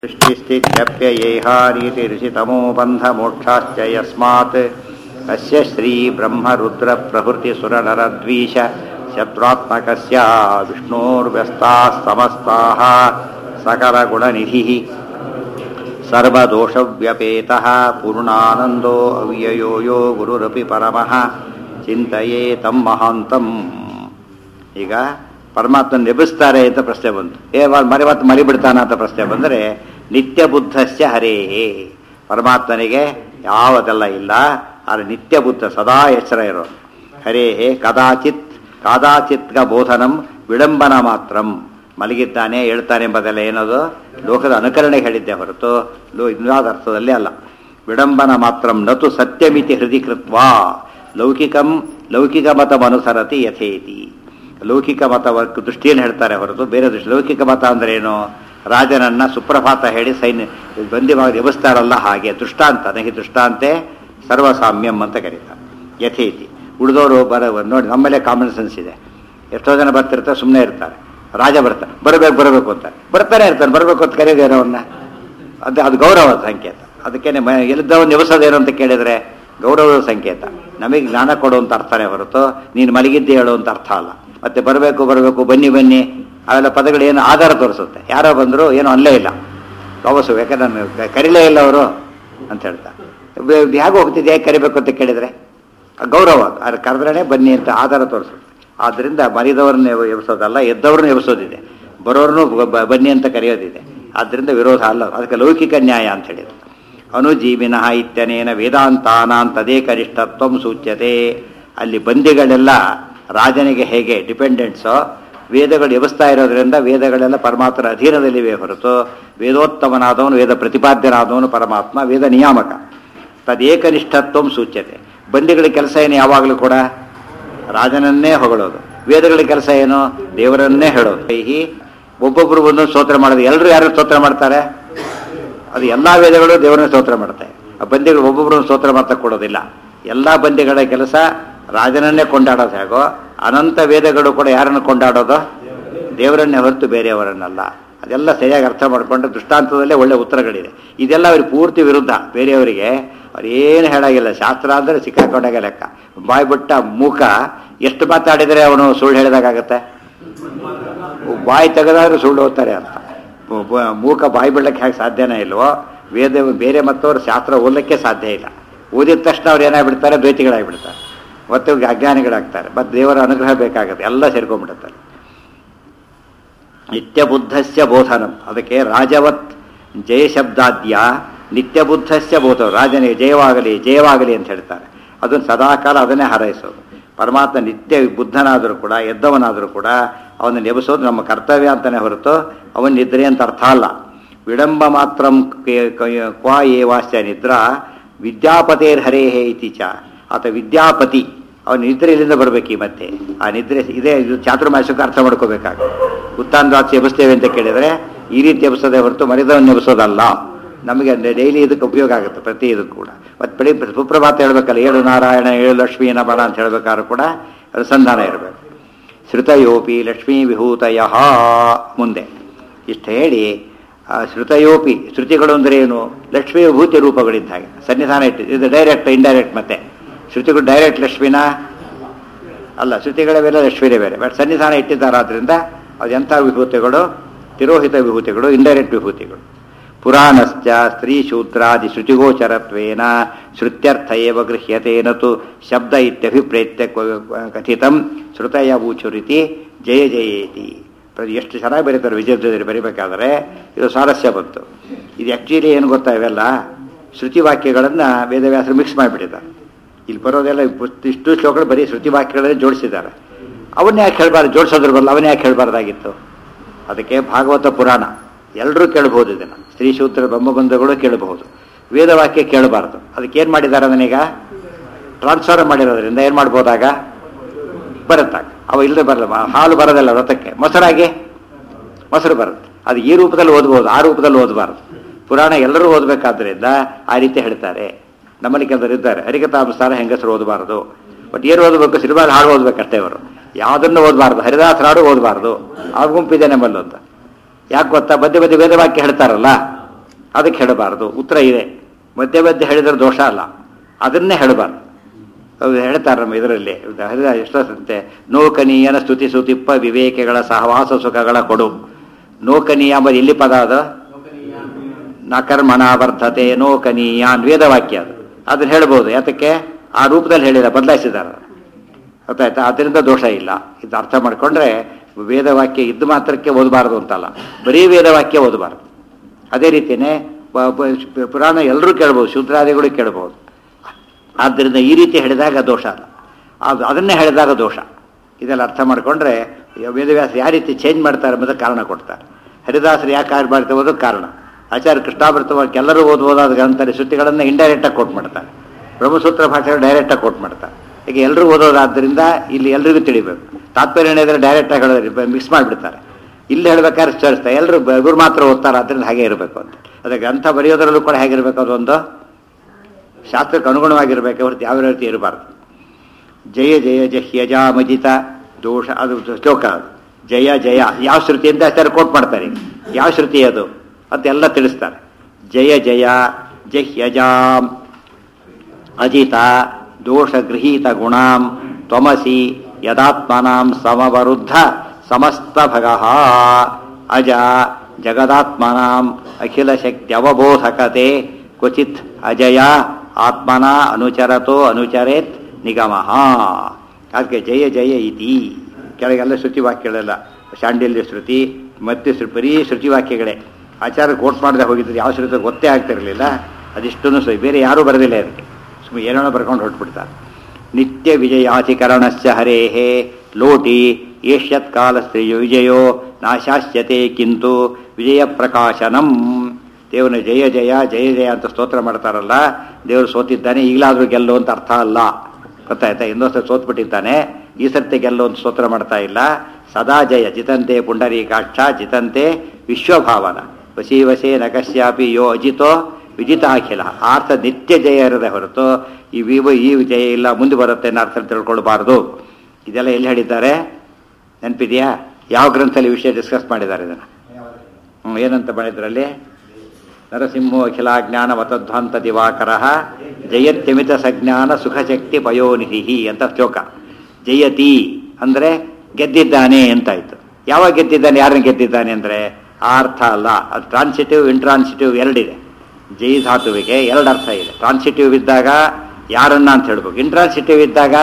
सृष्टिस्थित्यप्ययेहारीति ऋषितमो बन्धमोक्षाश्च यस्मात् अस्य श्रीब्रह्मरुद्रप्रभृतिसुरनरद्वीष शत्रुत्मकस्य विष्णोर्व्यस्ताः समस्ताः सकलगुणनिधिः सर्वदोषव्यपेतः पूर्णानन्दो अव्ययो यो गुरुरपि परमः ಚಿಂತೆಯೇ ತಮ್ಮ ಮಹಾಂತಂ ಈಗ ಪರಮಾತ್ಮನ ನೆಬಿಸ್ತಾರೆ ಅಂತ ಪ್ರಶ್ನೆ ಬಂತು ಏ ಮರಿ ಮತ್ತೆ ಮರಿ ಬಿಡ್ತಾನ ಅಂತ ಪ್ರಶ್ನೆ ಬಂದರೆ ನಿತ್ಯ ಬುದ್ಧಸ್ಯ ಹರೇಹೇ ಪರಮಾತ್ಮನಿಗೆ ಯಾವುದೆಲ್ಲ ಇಲ್ಲ ಆದರೆ ನಿತ್ಯ ಬುದ್ಧ ಸದಾ ಎಚ್ಚರ ಇರೋ ಹರೇಹೇ ಕದಾಚಿತ್ ಕಾದಾಚಿತ್ಗ ಬೋಧನಂ ವಿಡಂಬನ ಮಾತ್ರಂ ಮಲಗಿದ್ದಾನೆ ಹೇಳ್ತಾನೆ ಎಂಬುದೆಲ್ಲ ಏನದು ಲೋಕದ ಅನುಕರಣೆ ಹೇಳಿದ್ದೆ ಹೊರತು ಲೋ ಇನ್ನಾದ ಅರ್ಥದಲ್ಲಿ ಅಲ್ಲ ವಿಡಂಬನ ಮಾತ್ರಂ ನತು ಸತ್ಯಮಿತಿ ಹೃದಯ ಕೃತ್ವಾ ಲೌಕಿಕಂ ಲೌಕಿಕ ಮತಮನುಸರತಿ ಯಥೇತಿ ಲೌಕಿಕ ಮತ ದೃಷ್ಟಿಯನ್ನು ಹೇಳ್ತಾರೆ ಹೊರತು ಬೇರೆ ದೃಷ್ಟಿ ಲೌಕಿಕ ಮತ ಅಂದ್ರೆ ಏನು ರಾಜನನ್ನ ಸುಪ್ರಭಾತ ಹೇಳಿ ಸೈನ್ಯ ಬಂದಿವಾಗ ಎಬ್ಬಿಸ್ತಾರಲ್ಲ ಹಾಗೆ ದೃಷ್ಟಾಂತ ನಹಿ ದೃಷ್ಟಾಂತೆ ಸರ್ವಸಾಮ್ಯಂ ಅಂತ ಕರೀತಾರೆ ಯಥೇತಿ ಉಳಿದವರು ಬರ ನೋಡಿ ನಮ್ಮಲ್ಲೇ ಕಾಮನ್ ಸೆನ್ಸ್ ಇದೆ ಎಷ್ಟೋ ಜನ ಬರ್ತಿರ್ತಾರೆ ಸುಮ್ಮನೆ ಇರ್ತಾರೆ ರಾಜ ಬರ್ತಾನೆ ಬರಬೇಕು ಬರಬೇಕು ಅಂತ ಬರ್ತಾನೆ ಇರ್ತಾನೆ ಬರಬೇಕು ಅಂತ ಕರೆಯೋದೇನೋ ಅವನ್ನ ಅದು ಅದು ಗೌರವದ ಸಂಕೇತ ಅದಕ್ಕೇನೆ ಮ ಎಲ್ಲಿದ್ದವನ್ನ ನಿವಸೋದೇನು ಅಂತ ಕೇಳಿದ್ರೆ ಗೌರವದ ಸಂಕೇತ ನಮಗೆ ಜ್ಞಾನ ಕೊಡುವಂತ ಅರ್ಥನೇ ಹೊರತು ನೀನು ಮಲಗಿದ್ದೆ ಹೇಳುವಂತ ಅರ್ಥ ಅಲ್ಲ ಮತ್ತೆ ಬರಬೇಕು ಬರಬೇಕು ಬನ್ನಿ ಬನ್ನಿ ಅವೆಲ್ಲ ಪದಗಳು ಏನು ಆಧಾರ ತೋರಿಸುತ್ತೆ ಯಾರೋ ಬಂದರು ಏನೋ ಅಲ್ಲೇ ಇಲ್ಲ ವಾಪಸ್ಸು ಯಾಕಂದ್ರೆ ನಾನು ಕರಿಲೇ ಇಲ್ಲ ಅವರು ಅಂತ ಹೇಳ್ತಾ ಹೇಗೆ ಹೋಗ್ತಿದ್ದೆ ಹೇಗೆ ಕರಿಬೇಕು ಅಂತ ಕೇಳಿದರೆ ಗೌರವ ಅದು ಕರೆದ್ರೇ ಬನ್ನಿ ಅಂತ ಆಧಾರ ತೋರಿಸುತ್ತೆ ಆದ್ದರಿಂದ ಮರಿದವ್ರನ್ನ ಎಬ್ಸೋದಲ್ಲ ಎದ್ದವ್ರನ್ನ ಎಬ್ಸೋದಿದೆ ಬರೋರ್ನು ಬನ್ನಿ ಅಂತ ಕರೆಯೋದಿದೆ ಆದ್ದರಿಂದ ವಿರೋಧ ಅಲ್ಲ ಅದಕ್ಕೆ ಲೌಕಿಕ ನ್ಯಾಯ ಅಂತ ಹೇಳಿದ್ರು ಅನುಜೀವಿನಃ ಇತ್ಯನೇನ ವೇದಾಂತಾನಾಂ ತದೇಕನಿಷ್ಠತ್ವ ಸೂಚ್ಯತೆ ಅಲ್ಲಿ ಬಂದಿಗಳೆಲ್ಲ ರಾಜನಿಗೆ ಹೇಗೆ ಡಿಪೆಂಡೆಂಟ್ಸೋ ವೇದಗಳು ಎಬ್ಸ್ತಾ ಇರೋದ್ರಿಂದ ವೇದಗಳೆಲ್ಲ ಪರಮಾತ್ಮನ ಅಧೀನದಲ್ಲಿವೆ ಹೊರತು ವೇದೋತ್ತಮನಾದವನು ವೇದ ಪ್ರತಿಪಾದ್ಯನಾದವನು ಪರಮಾತ್ಮ ವೇದ ನಿಯಾಮಕ ತದೇಕನಿಷ್ಠತ್ವ ಸೂಚ್ಯತೆ ಬಂದಿಗಳ ಕೆಲಸ ಏನು ಯಾವಾಗಲೂ ಕೂಡ ರಾಜನನ್ನೇ ಹೊಗಳೋದು ವೇದಗಳ ಕೆಲಸ ಏನು ದೇವರನ್ನೇ ಹೇಳೋದು ಈ ಒಬ್ಬೊಬ್ಬರು ಬಂದು ಸ್ತೋತ್ರ ಮಾಡೋದು ಎಲ್ಲರೂ ಯಾರು ಸ್ತೋತ್ರ ಮಾಡ್ತಾರೆ ಅದು ಎಲ್ಲ ವೇದಗಳು ದೇವರನ್ನ ಸ್ತೋತ್ರ ಮಾಡ್ತಾರೆ ಆ ಬಂದಿಗಳು ಒಬ್ಬೊಬ್ಬರು ಸ್ತೋತ್ರ ಮಾಡ್ತಾ ಕೊಡೋದಿಲ್ಲ ಎಲ್ಲ ಬಂದಿಗಳ ಕೆಲಸ ರಾಜನನ್ನೇ ಕೊಂಡಾಡೋದು ಹೇಗೋ ಅನಂತ ವೇದಗಳು ಕೂಡ ಯಾರನ್ನು ಕೊಂಡಾಡೋದು ದೇವರನ್ನೇ ಹೊರತು ಬೇರೆಯವರನ್ನಲ್ಲ ಅದೆಲ್ಲ ಸರಿಯಾಗಿ ಅರ್ಥ ಮಾಡಿಕೊಂಡು ದೃಷ್ಟಾಂತದಲ್ಲೇ ಒಳ್ಳೆ ಉತ್ತರಗಳಿದೆ ಇದೆಲ್ಲ ಅವ್ರಿಗೆ ಪೂರ್ತಿ ವಿರುದ್ಧ ಬೇರೆಯವರಿಗೆ ಅವ್ರು ಏನು ಹೇಳಾಗಿಲ್ಲ ಶಾಸ್ತ್ರ ಅಂದರೆ ಸಿಕ್ಕಾಕೊಂಡಾಗ ಲೆಕ್ಕ ಬಾಯಿ ಬಿಟ್ಟ ಮೂಕ ಎಷ್ಟು ಮಾತಾಡಿದರೆ ಅವನು ಸುಳ್ಳು ಹೇಳಿದಾಗತ್ತೆ ಬಾಯಿ ತೆಗೆದಾದ್ರೂ ಸುಳ್ಳು ಹೋಗ್ತಾರೆ ಅಂತ ಮೂಕ ಬಾಯಿ ಬಿಡಕ್ಕೆ ಹೇಗೆ ಸಾಧ್ಯನೇ ಇಲ್ವೋ ವೇದ ಬೇರೆ ಮತ್ತವರು ಶಾಸ್ತ್ರ ಓದಲಿಕ್ಕೆ ಸಾಧ್ಯ ಇಲ್ಲ ಓದಿದ ತಕ್ಷಣ ಅವ್ರು ಏನಾಗ್ಬಿಡ್ತಾರೆ ದ್ವೈತಿಗಳಾಗ್ಬಿಡ್ತಾರೆ ಮತ್ತು ಅಜ್ಞಾನಿಗಳಾಗ್ತಾರೆ ಮತ್ತು ದೇವರ ಅನುಗ್ರಹ ಬೇಕಾಗುತ್ತೆ ಎಲ್ಲ ಸೇರ್ಕೊಂಡ್ಬಿಡುತ್ತಾರೆ ನಿತ್ಯ ಬುದ್ಧಸ್ಯ ಬೋಧನಂ ಅದಕ್ಕೆ ರಾಜವತ್ ಜಯ ಶಬ್ದಾದ್ಯ ನಿತ್ಯ ಬುದ್ಧಸ್ಯ ಬೋಧ ರಾಜನಿಗೆ ಜಯವಾಗಲಿ ಜಯವಾಗಲಿ ಅಂತ ಹೇಳ್ತಾರೆ ಅದನ್ನು ಸದಾಕಾಲ ಅದನ್ನೇ ಹಾರೈಸೋದು ಪರಮಾತ್ಮ ನಿತ್ಯ ಬುದ್ಧನಾದರೂ ಕೂಡ ಎದ್ದವನಾದರೂ ಕೂಡ ಅವನನ್ನು ಎಬ್ಬಿಸೋದು ನಮ್ಮ ಕರ್ತವ್ಯ ಅಂತಲೇ ಹೊರತು ಅವನ ನಿದ್ರೆ ಅಂತ ಅರ್ಥ ಅಲ್ಲ ವಿಡಂಬ ಮಾತ್ರ ಕ್ವಾ ಏವಾಶ್ಚ ನಿದ್ರಾ ವಿದ್ಯಾಪತೇರ್ ಹರೇಹೇ ಇತೀಚ ಆತ ವಿದ್ಯಾಪತಿ ಅವನ ನಿದ್ರೆ ಇಲ್ಲಿಂದ ಬರಬೇಕು ಈ ಮತ್ತೆ ಆ ನಿದ್ರೆ ಇದೇ ಚಾತುರ್ಮಾಸಕ್ಕೆ ಅರ್ಥ ಮಾಡ್ಕೋಬೇಕಾಗ ಉತ್ತಾಂದ್ವಾಸಿ ಎಬ್ಬಿಸ್ತೇವೆ ಅಂತ ಕೇಳಿದರೆ ಈ ರೀತಿ ಎಬ್ಸೋದೇ ಹೊರತು ಮರಿದವನ್ನ ಎಬ್ಸೋದಲ್ಲ ನಮಗೆ ಡೈಲಿ ಇದಕ್ಕೆ ಉಪಯೋಗ ಆಗುತ್ತೆ ಪ್ರತಿ ಇದಕ್ಕೂ ಕೂಡ ಮತ್ತು ಬೆಳಿಗ್ಗೆ ಸುಪ್ರಭಾತ ಹೇಳ್ಬೇಕಲ್ಲ ಏಳು ನಾರಾಯಣ ಏಳು ಲಕ್ಷ್ಮೀ ನಮನ ಅಂತ ಹೇಳ್ಬೇಕಾದ್ರೂ ಕೂಡ ಅನುಸಂಧಾನ ಇರಬೇಕು ಶ್ರುತಯೋಪಿ ಲಕ್ಷ್ಮೀ ವಿಭೂತಯ ಮುಂದೆ ಇಷ್ಟು ಹೇಳಿ ಶ್ರುತಯೋಪಿ ಶ್ರುತಿಗಳು ಅಂದರೆ ಏನು ಲಕ್ಷ್ಮೀ ವಿಭೂತಿ ರೂಪಗಳಿದ್ದ ಹಾಗೆ ಸನ್ನಿಧಾನ ಇಟ್ಟು ಇದು ಡೈರೆಕ್ಟ್ ಇಂಡೈರೆಕ್ಟ್ ಮತ್ತೆ ಶ್ರುತಿಗಳು ಡೈರೆಕ್ಟ್ ಲಕ್ಷ್ಮಿನ ಅಲ್ಲ ಶ್ರುತಿಗಳೇ ಬೇರೆ ಲಕ್ಷ್ಮೀನೇ ಬೇರೆ ಬಟ್ ಸನ್ನಿಧಾನ ಇಟ್ಟಿದ್ದಾರಾದ್ರಿಂದ ಅದೆಂಥ ವಿಭೂತಿಗಳು ತಿರೋಹಿತ ವಿಭೂತಿಗಳು ಇಂಡೈರೆಕ್ಟ್ ವಿಭೂತಿಗಳು ಪುರಾಣಶ್ಚ ಸ್ತ್ರೀ ಶೂದ್ರಾದಿ ಶ್ರುತಿಗೋಚರತ್ವೇನ ಶ್ರುತ್ಯರ್ಥ ಏವ ಗೃಹ್ಯತೇನ ತು ಶಬ್ದ ಇತ್ಯಭಿಪ್ರೇತ್ಯ ಕಥಿತಂ ಶ್ರುತಯ ಬೂಚುರಿತಿ ಜಯ ಜಯೇತಿ ಎಷ್ಟು ಚೆನ್ನಾಗಿ ಬರೀತಾರೆ ವಿಜಯದಲ್ಲಿ ಬರಿಬೇಕಾದ್ರೆ ಇದು ಸ್ವಾರಸ್ಯ ಬಂತು ಇದು ಆ್ಯಕ್ಚುಲಿ ಏನು ಗೊತ್ತಾ ಇವೆಲ್ಲ ಶ್ರುತಿ ವಾಕ್ಯಗಳನ್ನು ವೇದವ್ಯಾಸರು ಮಿಕ್ಸ್ ಮಾಡಿಬಿಟ್ಟಿದ್ದಾರೆ ಇಲ್ಲಿ ಬರೋದೆಲ್ಲ ಇಷ್ಟು ಶ್ಲೋಕಗಳು ಬರೀ ಶ್ರುತಿ ವಾಕ್ಯಗಳನ್ನೇ ಜೋಡಿಸಿದ್ದಾರೆ ಅವನ್ನೇ ಯಾಕೆ ಹೇಳ್ಬಾರ್ದು ಜೋಡಿಸೋದ್ರ ಬಲ್ಲ ಅವನ್ನೇ ಯಾಕೆ ಹೇಳ್ಬಾರ್ದಾಗಿತ್ತು ಅದಕ್ಕೆ ಭಾಗವತ ಪುರಾಣ ಎಲ್ಲರೂ ಕೇಳಬಹುದು ಇದನ್ನು ಸ್ತ್ರೀ ಶೂದ್ರ ಬ್ರಹ್ಮಬಂಧುಗಳು ಕೇಳಬಹುದು ವೇದವಾಕ್ಯ ಕೇಳಬಾರ್ದು ಅದಕ್ಕೆ ಏನು ಮಾಡಿದ್ದಾರೆ ಅದನ್ನೀಗ ಟ್ರಾನ್ಸ್ಫರ್ ಮಾಡಿರೋದ್ರಿಂದ ಏನು ಮಾಡ್ಬೋದಾಗ ಬರುತ್ತಾಗ ಅವ ಇಲ್ಲದೆ ಬರಲ್ಲ ಹಾಲು ಬರೋದಲ್ಲ ವ್ರತಕ್ಕೆ ಮೊಸರಾಗಿ ಮೊಸರು ಬರುತ್ತೆ ಅದು ಈ ರೂಪದಲ್ಲಿ ಓದ್ಬೋದು ಆ ರೂಪದಲ್ಲಿ ಓದಬಾರ್ದು ಪುರಾಣ ಎಲ್ಲರೂ ಓದಬೇಕಾದ್ರಿಂದ ಆ ರೀತಿ ಹೇಳ್ತಾರೆ ನಮ್ಮಲ್ಲಿ ಕೆಲವರು ಇದ್ದಾರೆ ಹರಿಕತಾನುಸಾರ ಹೆಂಗಸರು ಓದಬಾರ್ದು ಬಟ್ ಏನು ಓದಬೇಕು ಸಿನಿಮಾದ ಹಾಡು ಓದ್ಬೇಕಷ್ಟೇ ಅವರು ಯಾವುದನ್ನು ಓದಬಾರ್ದು ಹರಿದಾಸ ಹಾಡು ಓದಬಾರ್ದು ಆ ಗುಂಪಿದೆ ನಮ್ಮಲ್ಲೊಂದು ಯಾಕೆ ಗೊತ್ತಾ ಮಧ್ಯೆ ಮಧ್ಯೆ ವೇದವಾಕ್ಯ ಹೇಳ್ತಾರಲ್ಲ ಅದಕ್ಕೆ ಹೇಳಬಾರ್ದು ಉತ್ತರ ಇದೆ ಮಧ್ಯೆ ಮಧ್ಯೆ ಹೇಳಿದ್ರೆ ದೋಷ ಅಲ್ಲ ಅದನ್ನೇ ಹೇಳಬಾರ್ದು ಅವ್ರು ಹೇಳ್ತಾರೆ ನಮ್ಮ ಇದರಲ್ಲಿ ಹರಿದ ಎಷ್ಟಂತೆ ನೋಕನೀಯನ ಸ್ತುತಿ ಸುತಿಪ್ಪ ವಿವೇಕೆಗಳ ಸಹವಾಸ ಸುಖಗಳ ಕೊಡು ನೋಕನೀಯ ಅಂಬದು ಇಲ್ಲಿ ಪದ ಅದು ನಕರ್ಮಣ ವರ್ಧತೆ ನೋಕನೀಯ ಅಂತ ವೇದವಾಕ್ಯ ಅದು ಅದನ್ನ ಹೇಳ್ಬೋದು ಯಾತಕ್ಕೆ ಆ ರೂಪದಲ್ಲಿ ಹೇಳಿಲ್ಲ ಬದಲಾಯಿಸಿದ್ದಾರೆ ಗೊತ್ತಾಯ್ತಾ ಅದರಿಂದ ದೋಷ ಇಲ್ಲ ಇದು ಅರ್ಥ ಮಾಡ್ಕೊಂಡ್ರೆ ವೇದವಾಕ್ಯ ಇದ್ದು ಮಾತ್ರಕ್ಕೆ ಓದಬಾರ್ದು ಅಂತಲ್ಲ ಬರೀ ವೇದವಾಕ್ಯ ಓದಬಾರ್ದು ಅದೇ ರೀತಿಯೇ ಪ- ಪ- ಪುರಾಣ ಎಲ್ಲರೂ ಕೇಳ್ಬೋದು ಶೂದ್ರಾದಿಗಳು ಕೇಳ್ಬೋದು ಆದ್ದರಿಂದ ಈ ರೀತಿ ಹೇಳಿದಾಗ ದೋಷ ಅಲ್ಲ ಅದು ಅದನ್ನೇ ಹೇಳಿದಾಗ ದೋಷ ಇದೆಲ್ಲ ಅರ್ಥ ಮಾಡಿಕೊಂಡ್ರೆ ವೇದವ್ಯಾಸ ಯಾವ ರೀತಿ ಚೇಂಜ್ ಮಾಡ್ತಾರೆ ಎಂಬುದಕ್ಕೆ ಕಾರಣ ಕೊಡ್ತಾರೆ ಹರಿದಾಸರು ಯಾಕೆ ಕಾರ್ಯ ಮಾಡ್ತಾ ಹೋದಕ್ಕೆ ಕಾರಣ ಆಚಾರ್ಯ ಕೃಷ್ಣಾಮೃತವಾಗಿ ಎಲ್ಲರೂ ಓದ್ಬೋದಾದ ಗ್ರಂಥದಲ್ಲಿ ಶ್ರುತಿಗಳನ್ನು ಇಂಡೈರೆಕ್ಟಾಗಿ ಕೋಟ್ ಮಾಡ್ತಾರೆ ಬ್ರಹ್ಮಸೂತ್ರ ಭಾಷೆ ಡೈರೆಕ್ಟಾಗಿ ಕೋಟ್ ಮಾಡ್ತಾರೆ ಈಗ ಎಲ್ಲರೂ ಓದೋದಾದ್ದರಿಂದ ಇಲ್ಲಿ ಎಲ್ರಿಗೂ ತಿಳಿಬೇಕು ತಾತ್ಪರ್ಯ ಏನಿದ್ರೆ ಡೈರೆಕ್ಟಾಗಿ ಹೇಳೋದ್ರೆ ಮಿಕ್ಸ್ ಮಾಡಿಬಿಡ್ತಾರೆ ಇಲ್ಲಿ ಹೇಳ್ಬೇಕಾದ್ರೆ ಸೇರಿಸ್ತಾರೆ ಎಲ್ಲರೂ ಇವ್ರು ಮಾತ್ರ ಓದ್ತಾರೆ ಅದರಿಂದ ಹಾಗೆ ಇರಬೇಕು ಅಂತ ಅದಕ್ಕೆ ಗ್ರಂಥ ಬರೆಯೋದ್ರಲ್ಲೂ ಕೂಡ ಹೇಗಿರಬೇಕು ಅದೊಂದು ಶಾಸ್ತ್ರಕ್ಕೆ ಅನುಗುಣವಾಗಿರಬೇಕು ಹೊರತು ಯಾವ ರೀತಿ ಇರಬಾರ್ದು ಜಯ ಜಯ ಜಹ್ಯಜಾಮಜಿತ ದೋಷ ಅದು ಶ್ಲೋಕ ಅದು ಜಯ ಜಯ ಯಾವ ಶ್ರುತಿ ಅಂತ ಆಚಾರ್ಯ ಕೋಟ್ ಮಾಡ್ತಾರೆ ಈಗ. ಯಾವ ಶ್ರುತಿ ಅದು ಅಂತೆಲ್ಲ ತಿಳಿಸ್ತಾರೆ ಜಯ ಜಯ ಜಹ್ಯಜಾಂ ಅಜಿತ ದೋಷಗೃಹೀತ ಗುಣಾಂ ತ್ವಮಸಿ ಯದಾತ್ಮನಾಂ ಸಮವರುದ್ಧ ಸಮಸ್ತ ಭಗಃ ಅಜ ಜಗದಾತ್ಮನಾಂ ಅಖಿಲ ಶಕ್ತಿ ಅವಬೋಧಕತೆ ಕ್ವಚಿತ್ ಅಜಯ ಆತ್ಮನ ಅನುಚರತೋ ಅನುಚರೇತ್ ನಿಗಮಃ ಅದಕ್ಕೆ ಜಯ ಜಯ ಇತಿ ಕೆಳಗೆಲ್ಲ ಶ್ರುತಿವಾಕ್ಯಗಳೆಲ್ಲ ಶಾಂಡಿಲ್ಯ ಶ್ರುತಿ ಮತ್ತೆ ಶ್ರು- ಬರೀ ಶ್ರುತಿವಾಕ್ಯಗಳೇ ಆಚಾರ ಕೋಟ್ ಮಾಡದೆ ಹೋಗಿದ್ರೆ ಯಾವ ಶ್ರುತಿ ಗೊತ್ತೇ ಆಗ್ತಿರಲಿಲ್ಲ ಅದಿಷ್ಟನ್ನು ಸಹ ಬೇರೆ ಯಾರೂ ಬರೆದಿಲ್ಲ ಅದಕ್ಕೆ ಸುಮ್ಮನೆ ಏನೇನೋ ಬರ್ಕೊಂಡು ಹೊರಟ್ಬಿಡ್ತಾರೆ ನಿತ್ಯ ವಿಜಯಾಧಿಕರಣಶ್ಚ ಹರೇಹೇ ಲೋಟಿ ಏಷ್ಯತ್ ಕಾಲ ಸ್ತ್ರೀಯೋ ವಿಜಯೋ ನಾಶಾಸ್ಯತೆ ಕಿಂತು ವಿಜಯ ಪ್ರಕಾಶನಂ ದೇವನ ಜಯ ಜಯ ಜಯ ಜಯ ಅಂತ ಸ್ತೋತ್ರ ಮಾಡ್ತಾರಲ್ಲ ದೇವರು ಸೋತಿದ್ದಾನೆ ಈಗಲಾದ್ರೂ ಗೆಲ್ಲು ಅಂತ ಅರ್ಥ ಅಲ್ಲ ಗೊತ್ತಾಯ್ತಾ ಇನ್ನೊಂದು ಸಲ ಸೋತ್ಬಿಟ್ಟಿದ್ದಾನೆ ಈ ಸರ್ತಿ ಗೆಲ್ಲು ಅಂತ ಸ್ತೋತ್ರ ಮಾಡ್ತಾ ಇಲ್ಲ ಸದಾ ಜಯ ಜಿತಂತೆ ಪುಂಡರೀಕಾಕ್ಷ ಜಿತಂತೆ ವಿಶ್ವಭಾವನ ವಸಿ ವಸೇ ನಕಶ್ಯಾಪಿ ಯೋ ಅಜಿತೋ ವಿಜಿತ ಅಖಿಲ ಆ ಅರ್ಥ ನಿತ್ಯ ಜಯ ಇರದೆ ಹೊರತು ಈ ವಿವ ಈ ಜಯ ಇಲ್ಲ ಮುಂದೆ ಬರುತ್ತೆ ಅನ್ನೋ ಅರ್ಥ ತಿಳ್ಕೊಳ್ಬಾರ್ದು ಇದೆಲ್ಲ ಎಲ್ಲಿ ಹೇಳಿದ್ದಾರೆ ನೆನಪಿದೆಯಾ ಯಾವ ಗ್ರಂಥದಲ್ಲಿ ವಿಷಯ ಡಿಸ್ಕಸ್ ಮಾಡಿದ್ದಾರೆ ಇದನ್ನು ಹ್ಮ್, ಏನಂತ ಮಾಡಿದ್ರಲ್ಲಿ ನರಸಿಂಹೋ ಅಖಿಲ ಜ್ಞಾನ ವತಧ್ವಾಂತ ದಿವಾಕರ ಜಯತ್ಯಮಿತ ಸಜ್ಞಾನ ಸುಖಶಕ್ತಿ ಪಯೋನಿಧಿ ಅಂತ ಶ್ಲೋಕ ಜಯತಿ ಅಂದರೆ ಗೆದ್ದಿದ್ದಾನೆ ಅಂತಾಯ್ತು ಯಾವಾಗ ಗೆದ್ದಿದ್ದಾನೆ ಯಾರನ್ನ ಗೆದ್ದಿದ್ದಾನೆ ಅಂದರೆ ಆ ಅರ್ಥ ಅಲ್ಲ ಅದು ಟ್ರಾನ್ಸಿಟಿವ್ ಇಂಟ್ರಾನ್ಸಿಟಿವ್ ಎರಡಿದೆ ಜೈ ಧಾತುವಿಗೆ ಎರಡು ಅರ್ಥ ಇದೆ ಟ್ರಾನ್ಸಿಟಿವ್ ಇದ್ದಾಗ ಯಾರನ್ನ ಅಂತ ಹೇಳ್ಬೇಕು ಇಂಟ್ರಾನ್ಸಿಟಿವ್ ಇದ್ದಾಗ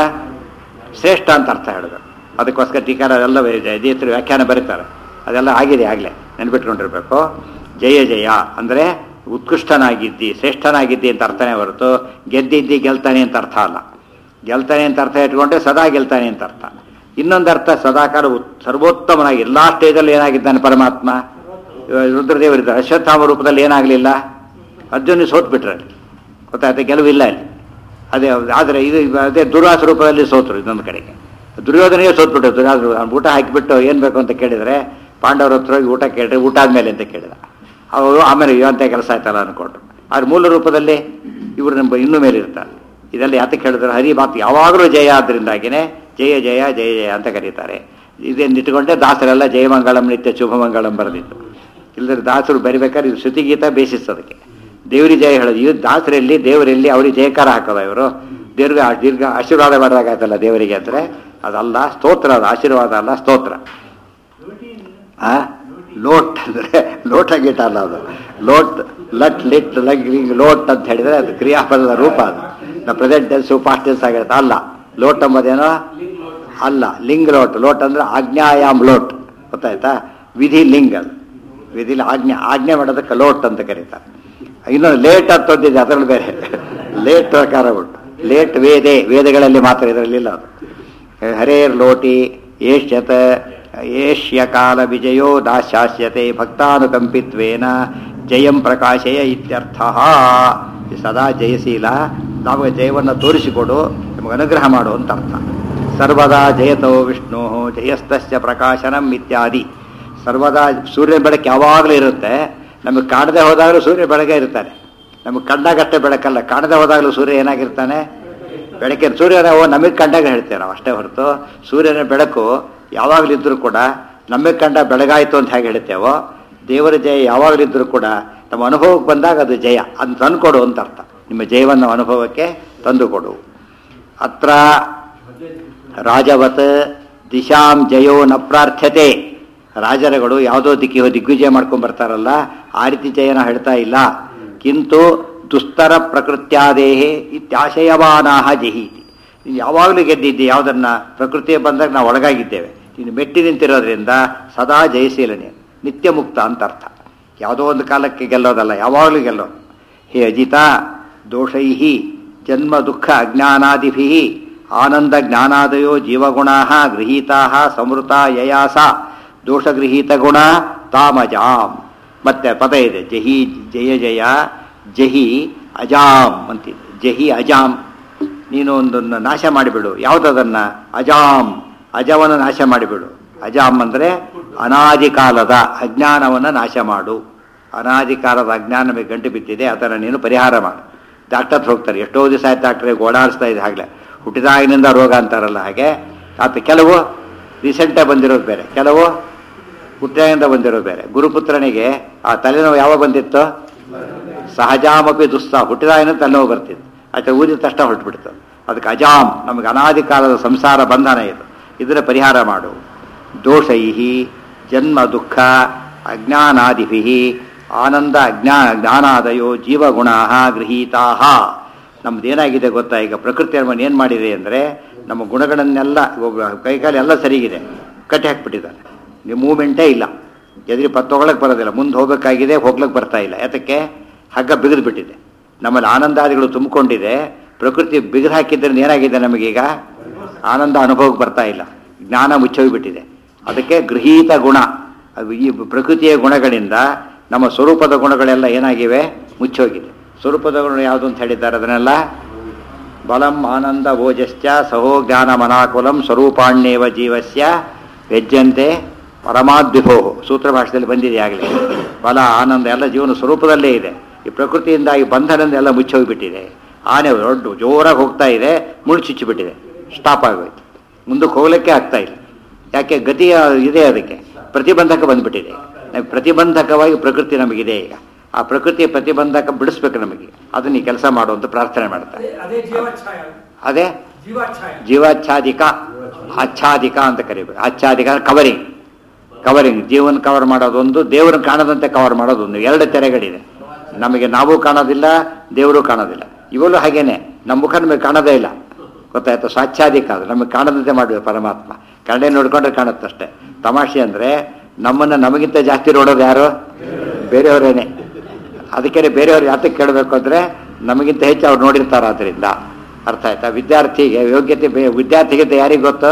ಶ್ರೇಷ್ಠ ಅಂತ ಅರ್ಥ ಹೇಳಬೇಕು ಅದಕ್ಕೋಸ್ಕರ ಟೀಕಾರ ಎಲ್ಲ ಜಯತ್ರ ವ್ಯಾಖ್ಯಾನ ಬರೀತಾರೆ ಅದೆಲ್ಲ ಆಗಿದೆ ಆಗಲೇ ನೆನ್ಪಿಟ್ಕೊಂಡಿರ್ಬೇಕು ಜಯ ಜಯ ಅಂದರೆ ಉತ್ಕೃಷ್ಟನಾಗಿದ್ದಿ ಶ್ರೇಷ್ಠನಾಗಿದ್ದಿ ಅಂತ ಅರ್ಥನೇ ಹೊರತು ಗೆದ್ದಿದ್ದಿ ಗೆಲ್ತಾನೆ ಅಂತ ಅರ್ಥ ಅಲ್ಲ ಗೆಲ್ತಾನೆ ಅಂತ ಅರ್ಥ ಇಟ್ಕೊಂಡ್ರೆ ಸದಾ ಗೆಲ್ತಾನೆ ಅಂತ ಅರ್ಥ ಇನ್ನೊಂದು ಅರ್ಥ ಸದಾಕಾಲ ಉತ್- ಸರ್ವೋತ್ತಮನಾಗಿ ಎಲ್ಲ ಸ್ಟೇಜಲ್ಲಿ ಏನಾಗಿದ್ದಾನೆ ಪರಮಾತ್ಮ ಇವಾಗ ರುದ್ರದೇವರಿದ್ದಾರೆ ಅಶ್ವತ್ಥಾಮ ರೂಪದಲ್ಲಿ ಏನಾಗಲಿಲ್ಲ ಅರ್ಜುನ ಸೋತ್ಬಿಟ್ರೆ ಅಲ್ಲಿ ಗೊತ್ತಾಯ್ತಾ ಗೆಲುವಿಲ್ಲ ಅಲ್ಲಿ ಅದೇ ಆದರೆ ಇದು ಅದೇ ದುರ್ವಾಸ ರೂಪದಲ್ಲಿ ಸೋತರು ಇನ್ನೊಂದು ಕಡೆಗೆ ದುರ್ಯೋಧನೆಯೇ ಸೋತ್ಬಿಟ್ಟು ದುರ್ವಾಸ ಅವ್ನು ಊಟ ಹಾಕಿಬಿಟ್ಟು ಏನು ಬೇಕು ಅಂತ ಕೇಳಿದರೆ ಪಾಂಡವರ ಹತ್ರ ಹೋಗಿ ಊಟ ಕೇಳಿದ್ರೆ ಊಟ ಆದ್ಮೇಲೆ ಅಂತ ಕೇಳಿದ ಅವರು ಆಮೇಲೆ ಅಂತ ಕೆಲಸ ಆಯ್ತಲ್ಲ ಅಂದ್ಕೊಂಡ್ರು ಆದ್ರೆ ಮೂಲ ರೂಪದಲ್ಲಿ ಇವರು ನಮ್ಮ ಇನ್ನೂ ಮೇಲೆ ಇರ್ತಾರೆ ಇದೆಲ್ಲ ಯಾತಕ್ಕೆ ಹೇಳಿದ್ರೆ ಹರಿ ಮಾತು ಯಾವಾಗಲೂ ಜಯ ಆದ್ದರಿಂದಾಗಿನೇ ಜಯ ಜಯ ಜಯ ಜಯ ಅಂತ ಕರೀತಾರೆ ಇದನ್ನು ಇಟ್ಟುಕೊಂಡೆ ದಾಸರೆಲ್ಲ ಜಯಮಂಗಳಂ ನಿತ್ಯ ಶುಭಮಂಗಳಂ ಬರೆದಿತ್ತು ಇಲ್ಲದ್ರೆ ದಾಸರು ಬರಿಬೇಕಾದ್ರೆ ಇದು ಶ್ರುತಿಗೀತ ಬೇಸಿಸ್ ಅದಕ್ಕೆ ದೇವರಿಗೆ ಜಯ ಹೇಳೋದು ಇವ್ರು ದಾಸರಲ್ಲಿ ದೇವರಲ್ಲಿ ಅವ್ರಿಗೆ ಜಯಕಾರ ಹಾಕೋದ ಇವರು ದೀರ್ಘ ದೀರ್ಘ ಆಶೀರ್ವಾದ ಮಾಡಿದಾಗಾಯ್ತಲ್ಲ ದೇವರಿಗೆ ಅಂದರೆ ಅದಲ್ಲ ಸ್ತೋತ್ರ ಅದು ಆಶೀರ್ವಾದ ಅಲ್ಲ ಸ್ತೋತ್ರ ಆ ಲೋಟ್ ಅಂದರೆ ಲೋಟ ಗೀಟ ಅಲ್ಲ ಅದು ಲೋಟ್ ಲಟ್ ಲಿಟ್ ಲಗ್ ಲಿಂಗ್ ಲೋಟ್ ಅಂತ ಹೇಳಿದರೆ ಅದು ಕ್ರಿಯಾಪದದ ರೂಪ ಅದು ನಾವು ಪ್ರೆಸೆಂಟ್ ಟೆನ್ಸು ಪಾಸ್ಟ್ ಟೆನ್ಸ್ ಆಗಿರುತ್ತೆ ಅಲ್ಲ ಲೋಟ್ ಎಂಬುದೇನೋ ಅಲ್ಲ ಲಿಂಗ್ ಲೋಟ್ ಲೋಟ್ ಅಂದ್ರೆ ಆಜ್ಞಾಯಾಮ್ ಲೋಟ್ ಗೊತ್ತಾಯ್ತಾ ವಿಧಿ ಲಿಂಗ್ ಅದು ವಿಧಿಲಿ ಆಜ್ಞೆ ಆಜ್ಞೆ ಮಾಡೋದಕ್ಕೆ ಲೋಟ್ ಅಂತ ಕರೀತಾರೆ ಇನ್ನೊಂದು ಲೇಟ್ ಅಂತ ಒಂದಿದೆ ಅದರಲ್ಲಿ ಬೇರೆ ಲೇಟ್ ಪ್ರಕಾರ ಉಂಟು ಲೇಟ್ ವೇದೆ ವೇದಗಳಲ್ಲಿ ಮಾತ್ರ ಇದರಲ್ಲಿಲ್ಲ ಅದು ಹರೇರ್ ಲೋಟಿ ಏಷ್ಯತ ಏಷ್ಯ ಕಾಲ ವಿಜಯೋ ದಾಸ್ಯಾಸ್ಯತೆ ಭಕ್ತಾನುಕಂಪಿತ್ವೇನ ಜಯಂ ಪ್ರಕಾಶಯ ಇತ್ಯರ್ಥ ಸದಾ ಜಯಶೀಲ ನಮಗೆ ಜಯವನ್ನು ತೋರಿಸಿಕೊಡು ನಮಗೆ ಅನುಗ್ರಹ ಮಾಡು ಅಂತ ಅರ್ಥ ಸರ್ವದಾ ಜಯತೋ ವಿಷ್ಣು ಜಯಸ್ತಸ್ಯ ಪ್ರಕಾಶನಂ ಇತ್ಯಾದಿ ಸರ್ವದಾ ಸೂರ್ಯನ ಬೆಳಕು ಯಾವಾಗಲೂ ಇರುತ್ತೆ ನಮಗೆ ಕಾಣದೆ ಹೋದಾಗಲೂ ಸೂರ್ಯ ಬೆಳಗ್ಗೆ ಇರ್ತಾನೆ ನಮಗೆ ಕಂಡಾಗಷ್ಟೇ ಬೆಳಕಲ್ಲ ಕಾಣದೆ ಹೋದಾಗಲೂ ಸೂರ್ಯ ಏನಾಗಿರ್ತಾನೆ ಬೆಳಕಿನ ಸೂರ್ಯನ ಓ ನಮಗೆ ಕಂಡಾಗ ಹೇಳ್ತೇವೆ ನಾವು ಅಷ್ಟೇ ಹೊರತು ಸೂರ್ಯನ ಬೆಳಕು ಯಾವಾಗಲಿದ್ದರೂ ಕೂಡ ನಮಗೆ ಕಂಡ ಬೆಳಗಾಯಿತು ಅಂತ ಹೇಗೆ ಹೇಳ್ತೇವೋ ದೇವರ ಜಯ ಯಾವಾಗಲಿದ್ದರೂ ಕೂಡ ನಮ್ಮ ಅನುಭವಕ್ಕೆ ಬಂದಾಗ ಅದು ಜಯ ಅದು ತಂದುಕೊಡು ಅಂತ ಅರ್ಥ ನಿಮ್ಮ ಜಯವನ್ನು ಅನುಭವಕ್ಕೆ ತಂದುಕೊಡು ಅತ್ರ ರಾಜವತ್ ದಿಶಾಂ ಜಯೋ ನ ಪ್ರಾರ್ಥ್ಯತೆ ರಾಜರುಗಳು ಯಾವುದೋ ದಿಕ್ಕಿ ದಿಗ್ವಿಜಯ ಮಾಡ್ಕೊಂಡ್ ಬರ್ತಾರಲ್ಲ ಆ ರೀತಿ ಜಯನ ಹೇಳ್ತಾ ಇಲ್ಲ ಕಿಂತು ದುಸ್ತರ ಪ್ರಕೃತ್ಯಾದೇಹೇ ಇತ್ಯಾಶಯವಾನಾಹ ಜಹೀತಿ ನೀನು ಯಾವಾಗಲೂ ಗೆದ್ದಿದ್ದೆ ಯಾವುದನ್ನ ಪ್ರಕೃತಿಯ ಬಂದಾಗ ನಾವು ಒಳಗಾಗಿದ್ದೇವೆ ನೀನು ಮೆಟ್ಟಿ ನಿಂತಿರೋದ್ರಿಂದ ಸದಾ ಜಯಶೀಲನೆ ನಿತ್ಯ ಮುಕ್ತ ಅಂತ ಅರ್ಥ ಯಾವುದೋ ಒಂದು ಕಾಲಕ್ಕೆ ಗೆಲ್ಲೋದಲ್ಲ ಯಾವಾಗಲೂ ಗೆಲ್ಲೋದು ಹೇ ಅಜಿತ ದೋಷೈ ಜನ್ಮ ದುಃಖ ಅಜ್ಞಾನಾದಿಭಿ ಆನಂದ ಜ್ಞಾನಾದಯೋ ಜೀವಗುಣಾ ಗೃಹೀತಾ ಸಂವೃತ ಯಯಾಸ ದೋಷಗೃಹೀತ ಗುಣ ತಾಮಜಾಂ ಮತ್ತೆ ಪದ ಇದೆ ಜಹಿ ಜಯ ಜಯ ಜಹಿ ಅಜಾಂ ಅಂತಿದೆ ಜಹಿ ಅಜಾಂ ನೀನು ಒಂದನ್ನು ನಾಶ ಮಾಡಿಬಿಡು ಯಾವುದದನ್ನ ಅಜಾಂ ಅಜವನ್ನು ನಾಶ ಮಾಡಿಬಿಡು ಅಜಾಂ ಅಂದರೆ ಅನಾದಿ ಕಾಲದ ಅಜ್ಞಾನವನ್ನು ನಾಶ ಮಾಡು ಅನಾದಿ ಕಾಲದ ಅಜ್ಞಾನ ನಮಗೆ ಗಂಟು ಬಿದ್ದಿದೆ ಅದನ್ನು ನೀನು ಪರಿಹಾರ ಮಾಡು ಡಾಕ್ಟರ್ ಹತ್ರ ಹೋಗ್ತಾರೆ ಎಷ್ಟೋ ದಿವಸ ಆಯ್ತು ಡಾಕ್ಟ್ರೆ ಓಡಾಡಿಸ್ತಾ ಇದೆ ಹಾಗಲೇ ಹುಟ್ಟಿದಾಗಿನಿಂದ ರೋಗ ಅಂತಾರಲ್ಲ ಹಾಗೆ ಆತ ಕೆಲವು ರೀಸೆಂಟಾಗಿ ಬಂದಿರೋದು ಬೇರೆ ಕೆಲವು ಹುಟ್ಟಿದಾಗಿಂದ ಬಂದಿರೋದು ಬೇರೆ ಗುರುಪುತ್ರನಿಗೆ ಆ ತಲೆನೋವು ಯಾವಾಗ ಬಂದಿತ್ತು ಸಹಜಾಮಪಿ ದುಸ್ತ ಹುಟ್ಟಿದಾಗಿನ ತಲೆನೋವು ಬರ್ತಿತ್ತು ಆಯ್ತು ಊದಿದ ತಕ್ಷಣ ಹೊರಟ್ಬಿಡ್ತು ಅದಕ್ಕೆ ಅಜಾಮ್ ನಮಗೆ ಅನಾದಿ ಕಾಲದ ಸಂಸಾರ ಬಂಧನ ಇದು ಇದರ ಪರಿಹಾರ ಮಾಡು ದೋಷೈ ಜನ್ಮ ದುಃಖ ಅಜ್ಞಾನಾದಿಭಿ ಆನಂದ ಅಜ್ಞಾ ಜ್ಞಾನಾದಯೋ ಜೀವಗುಣ ಗೃಹೀತಾ ನಮ್ದೇನಾಗಿದೆ ಗೊತ್ತಾ ಈಗ ಪ್ರಕೃತಿ ನಮ್ಮನ್ನು ಏನು ಮಾಡಿದೆ ಅಂದರೆ ನಮ್ಮ ಗುಣಗಳನ್ನೆಲ್ಲ ಒಬ್ಬ ಕೈಕಾಲು ಎಲ್ಲ ಸರಿಗಿದೆ ಕಟ್ಟಿ ಹಾಕ್ಬಿಟ್ಟಿದ್ದಾನೆ ನೀವು ಮೂಮೆಂಟೇ ಇಲ್ಲ ಎದುರಿ ಪತ್ತು ತೊಗೊಳಕ್ಕೆ ಬರೋದಿಲ್ಲ ಮುಂದೆ ಹೋಗಬೇಕಾಗಿದೆ ಹೋಗ್ಲಿಕ್ಕೆ ಬರ್ತಾ ಇಲ್ಲ ಯಾತಕ್ಕೆ ಹಗ್ಗ ಬಿಗಿದು ಬಿಟ್ಟಿದೆ ನಮ್ಮಲ್ಲಿ ಆನಂದಾದಿಗಳು ತುಂಬಿಕೊಂಡಿದೆ ಪ್ರಕೃತಿ ಬಿಗಿದು ಹಾಕಿದ್ರಿಂದ ಏನಾಗಿದೆ ನಮಗೀಗ ಆನಂದ ಅನುಭವಕ್ಕೆ ಬರ್ತಾ ಇಲ್ಲ ಜ್ಞಾನ ಮುಚ್ಚೋಗಿಬಿಟ್ಟಿದೆ ಅದಕ್ಕೆ ಗೃಹೀತ ಗುಣ ಅದು ಈ ಪ್ರಕೃತಿಯ ಗುಣಗಳಿಂದ ನಮ್ಮ ಸ್ವರೂಪದ ಗುಣಗಳೆಲ್ಲ ಏನಾಗಿವೆ ಮುಚ್ಚೋಗಿದೆ ಸ್ವರೂಪದ ಗುಣ ಯಾವುದು ಅಂತ ಹೇಳಿದ್ದಾರೆ ಅದನ್ನೆಲ್ಲ ಬಲಂ ಆನಂದ ಓಜಶ್ಚ ಸಹೋ ಜ್ಞಾನ ಮನಾಕುಲಂ ಸ್ವರೂಪಾಣ್ಯೇವ ಜೀವಸ್ಯ ವ್ಯಜ್ಯಂತೆ ಪರಮಾದ್ವಿಭೋ ಸೂತ್ರ ಭಾಷೆಯಲ್ಲಿ ಬಂದಿದೆ ಆಗಲೇ ಬಲ ಆನಂದ ಎಲ್ಲ ಜೀವನ ಸ್ವರೂಪದಲ್ಲೇ ಇದೆ ಈ ಪ್ರಕೃತಿಯಿಂದಾಗಿ ಬಂಧನದಿಂದ ಎಲ್ಲ ಮುಚ್ಚೋಗಿಬಿಟ್ಟಿದೆ ಆನೆ ದೊಡ್ಡ ಜೋರಾಗಿ ಹೋಗ್ತಾ ಇದೆ ಮುಳ್ಚಿಚ್ಚಿಬಿಟ್ಟಿದೆ ಸ್ಟಾಪ್ ಆಗೋಯ್ತು ಮುಂದಕ್ಕೆ ಹೋಗ್ಲಿಕ್ಕೆ ಆಗ್ತಾ ಇಲ್ಲ ಯಾಕೆ ಗತಿಯ ಇದೆ ಅದಕ್ಕೆ ಪ್ರತಿಬಂಧಕ ಬಂದ್ಬಿಟ್ಟಿದೆ ನಮ್ಗೆ ಪ್ರತಿಬಂಧಕವಾಗಿ ಪ್ರಕೃತಿ ನಮಗಿದೆ ಈಗ ಆ ಪ್ರಕೃತಿಯ ಪ್ರತಿಬಂಧಕ ಬಿಡಿಸ್ಬೇಕು ನಮಗೆ ಅದನ್ನ ಈ ಕೆಲಸ ಮಾಡುವಂತ ಪ್ರಾರ್ಥನೆ ಮಾಡ್ತಾರೆ ಅದೇ- ಅದೇ ಜೀವಾಚ್ಛಾಯ ಅದೇ ಜೀವಾಚ್ಛಾಯ ಜೀವಾಚ್ಛಾದಿಕ ಆಚ್ಛಾದಿಕ ಅಂತ ಕರಿಬೇಕು ಆಚ್ಛಾದಿಕ ಕವರಿಂಗ್ ಕವರಿಂಗ್ ಜೀವನ ಕವರ್ ಮಾಡೋದೊಂದು ದೇವರನ್ನು ಕಾಣದಂತೆ ಕವರ್ ಮಾಡೋದೊಂದು ಎರಡು ತೆರೆಗಳಿದೆ ನಮಗೆ ನಾವು ಕಾಣೋದಿಲ್ಲ ದೇವರು ಕಾಣೋದಿಲ್ಲ ಇವೆಲ್ಲೂ ಹಾಗೇನೆ ನಮ್ಮ ಮುಖ ನಮಗೆ ಕಾಣೋದೇ ಇಲ್ಲ ಗೊತ್ತಾಯ್ತು ಸ್ವಾಚ್ಛಾದಿಕ ಅದು ನಮಗೆ ಕಾಣದಂತೆ ಮಾಡಬೇಕು ಪರಮಾತ್ಮ ಕಣ್ಣೆ ನೋಡ್ಕೊಂಡ್ರೆ ಕಾಣುತ್ತಷ್ಟೇ ತಮಾಷೆ ಅಂದರೆ ನಮ್ಮನ್ನು ನಮಗಿಂತ ಜಾಸ್ತಿ ನೋಡೋದು ಯಾರು ಬೇರೆಯವರೇನೆ ಅದಕ್ಕೆ ಬೇರೆಯವ್ರು ಯಾತಕ್ಕೆ ಕೇಳಬೇಕು ಅಂದರೆ ನಮಗಿಂತ ಹೆಚ್ಚು ಅವ್ರು ನೋಡಿರ್ತಾರೆ ಅದರಿಂದ ಅರ್ಥ ಆಯ್ತಾ ವಿದ್ಯಾರ್ಥಿಗೆ ಯೋಗ್ಯತೆ ಬೇ- ವಿದ್ಯಾರ್ಥಿಗಿಂತ ಯಾರಿಗೆ ಗೊತ್ತು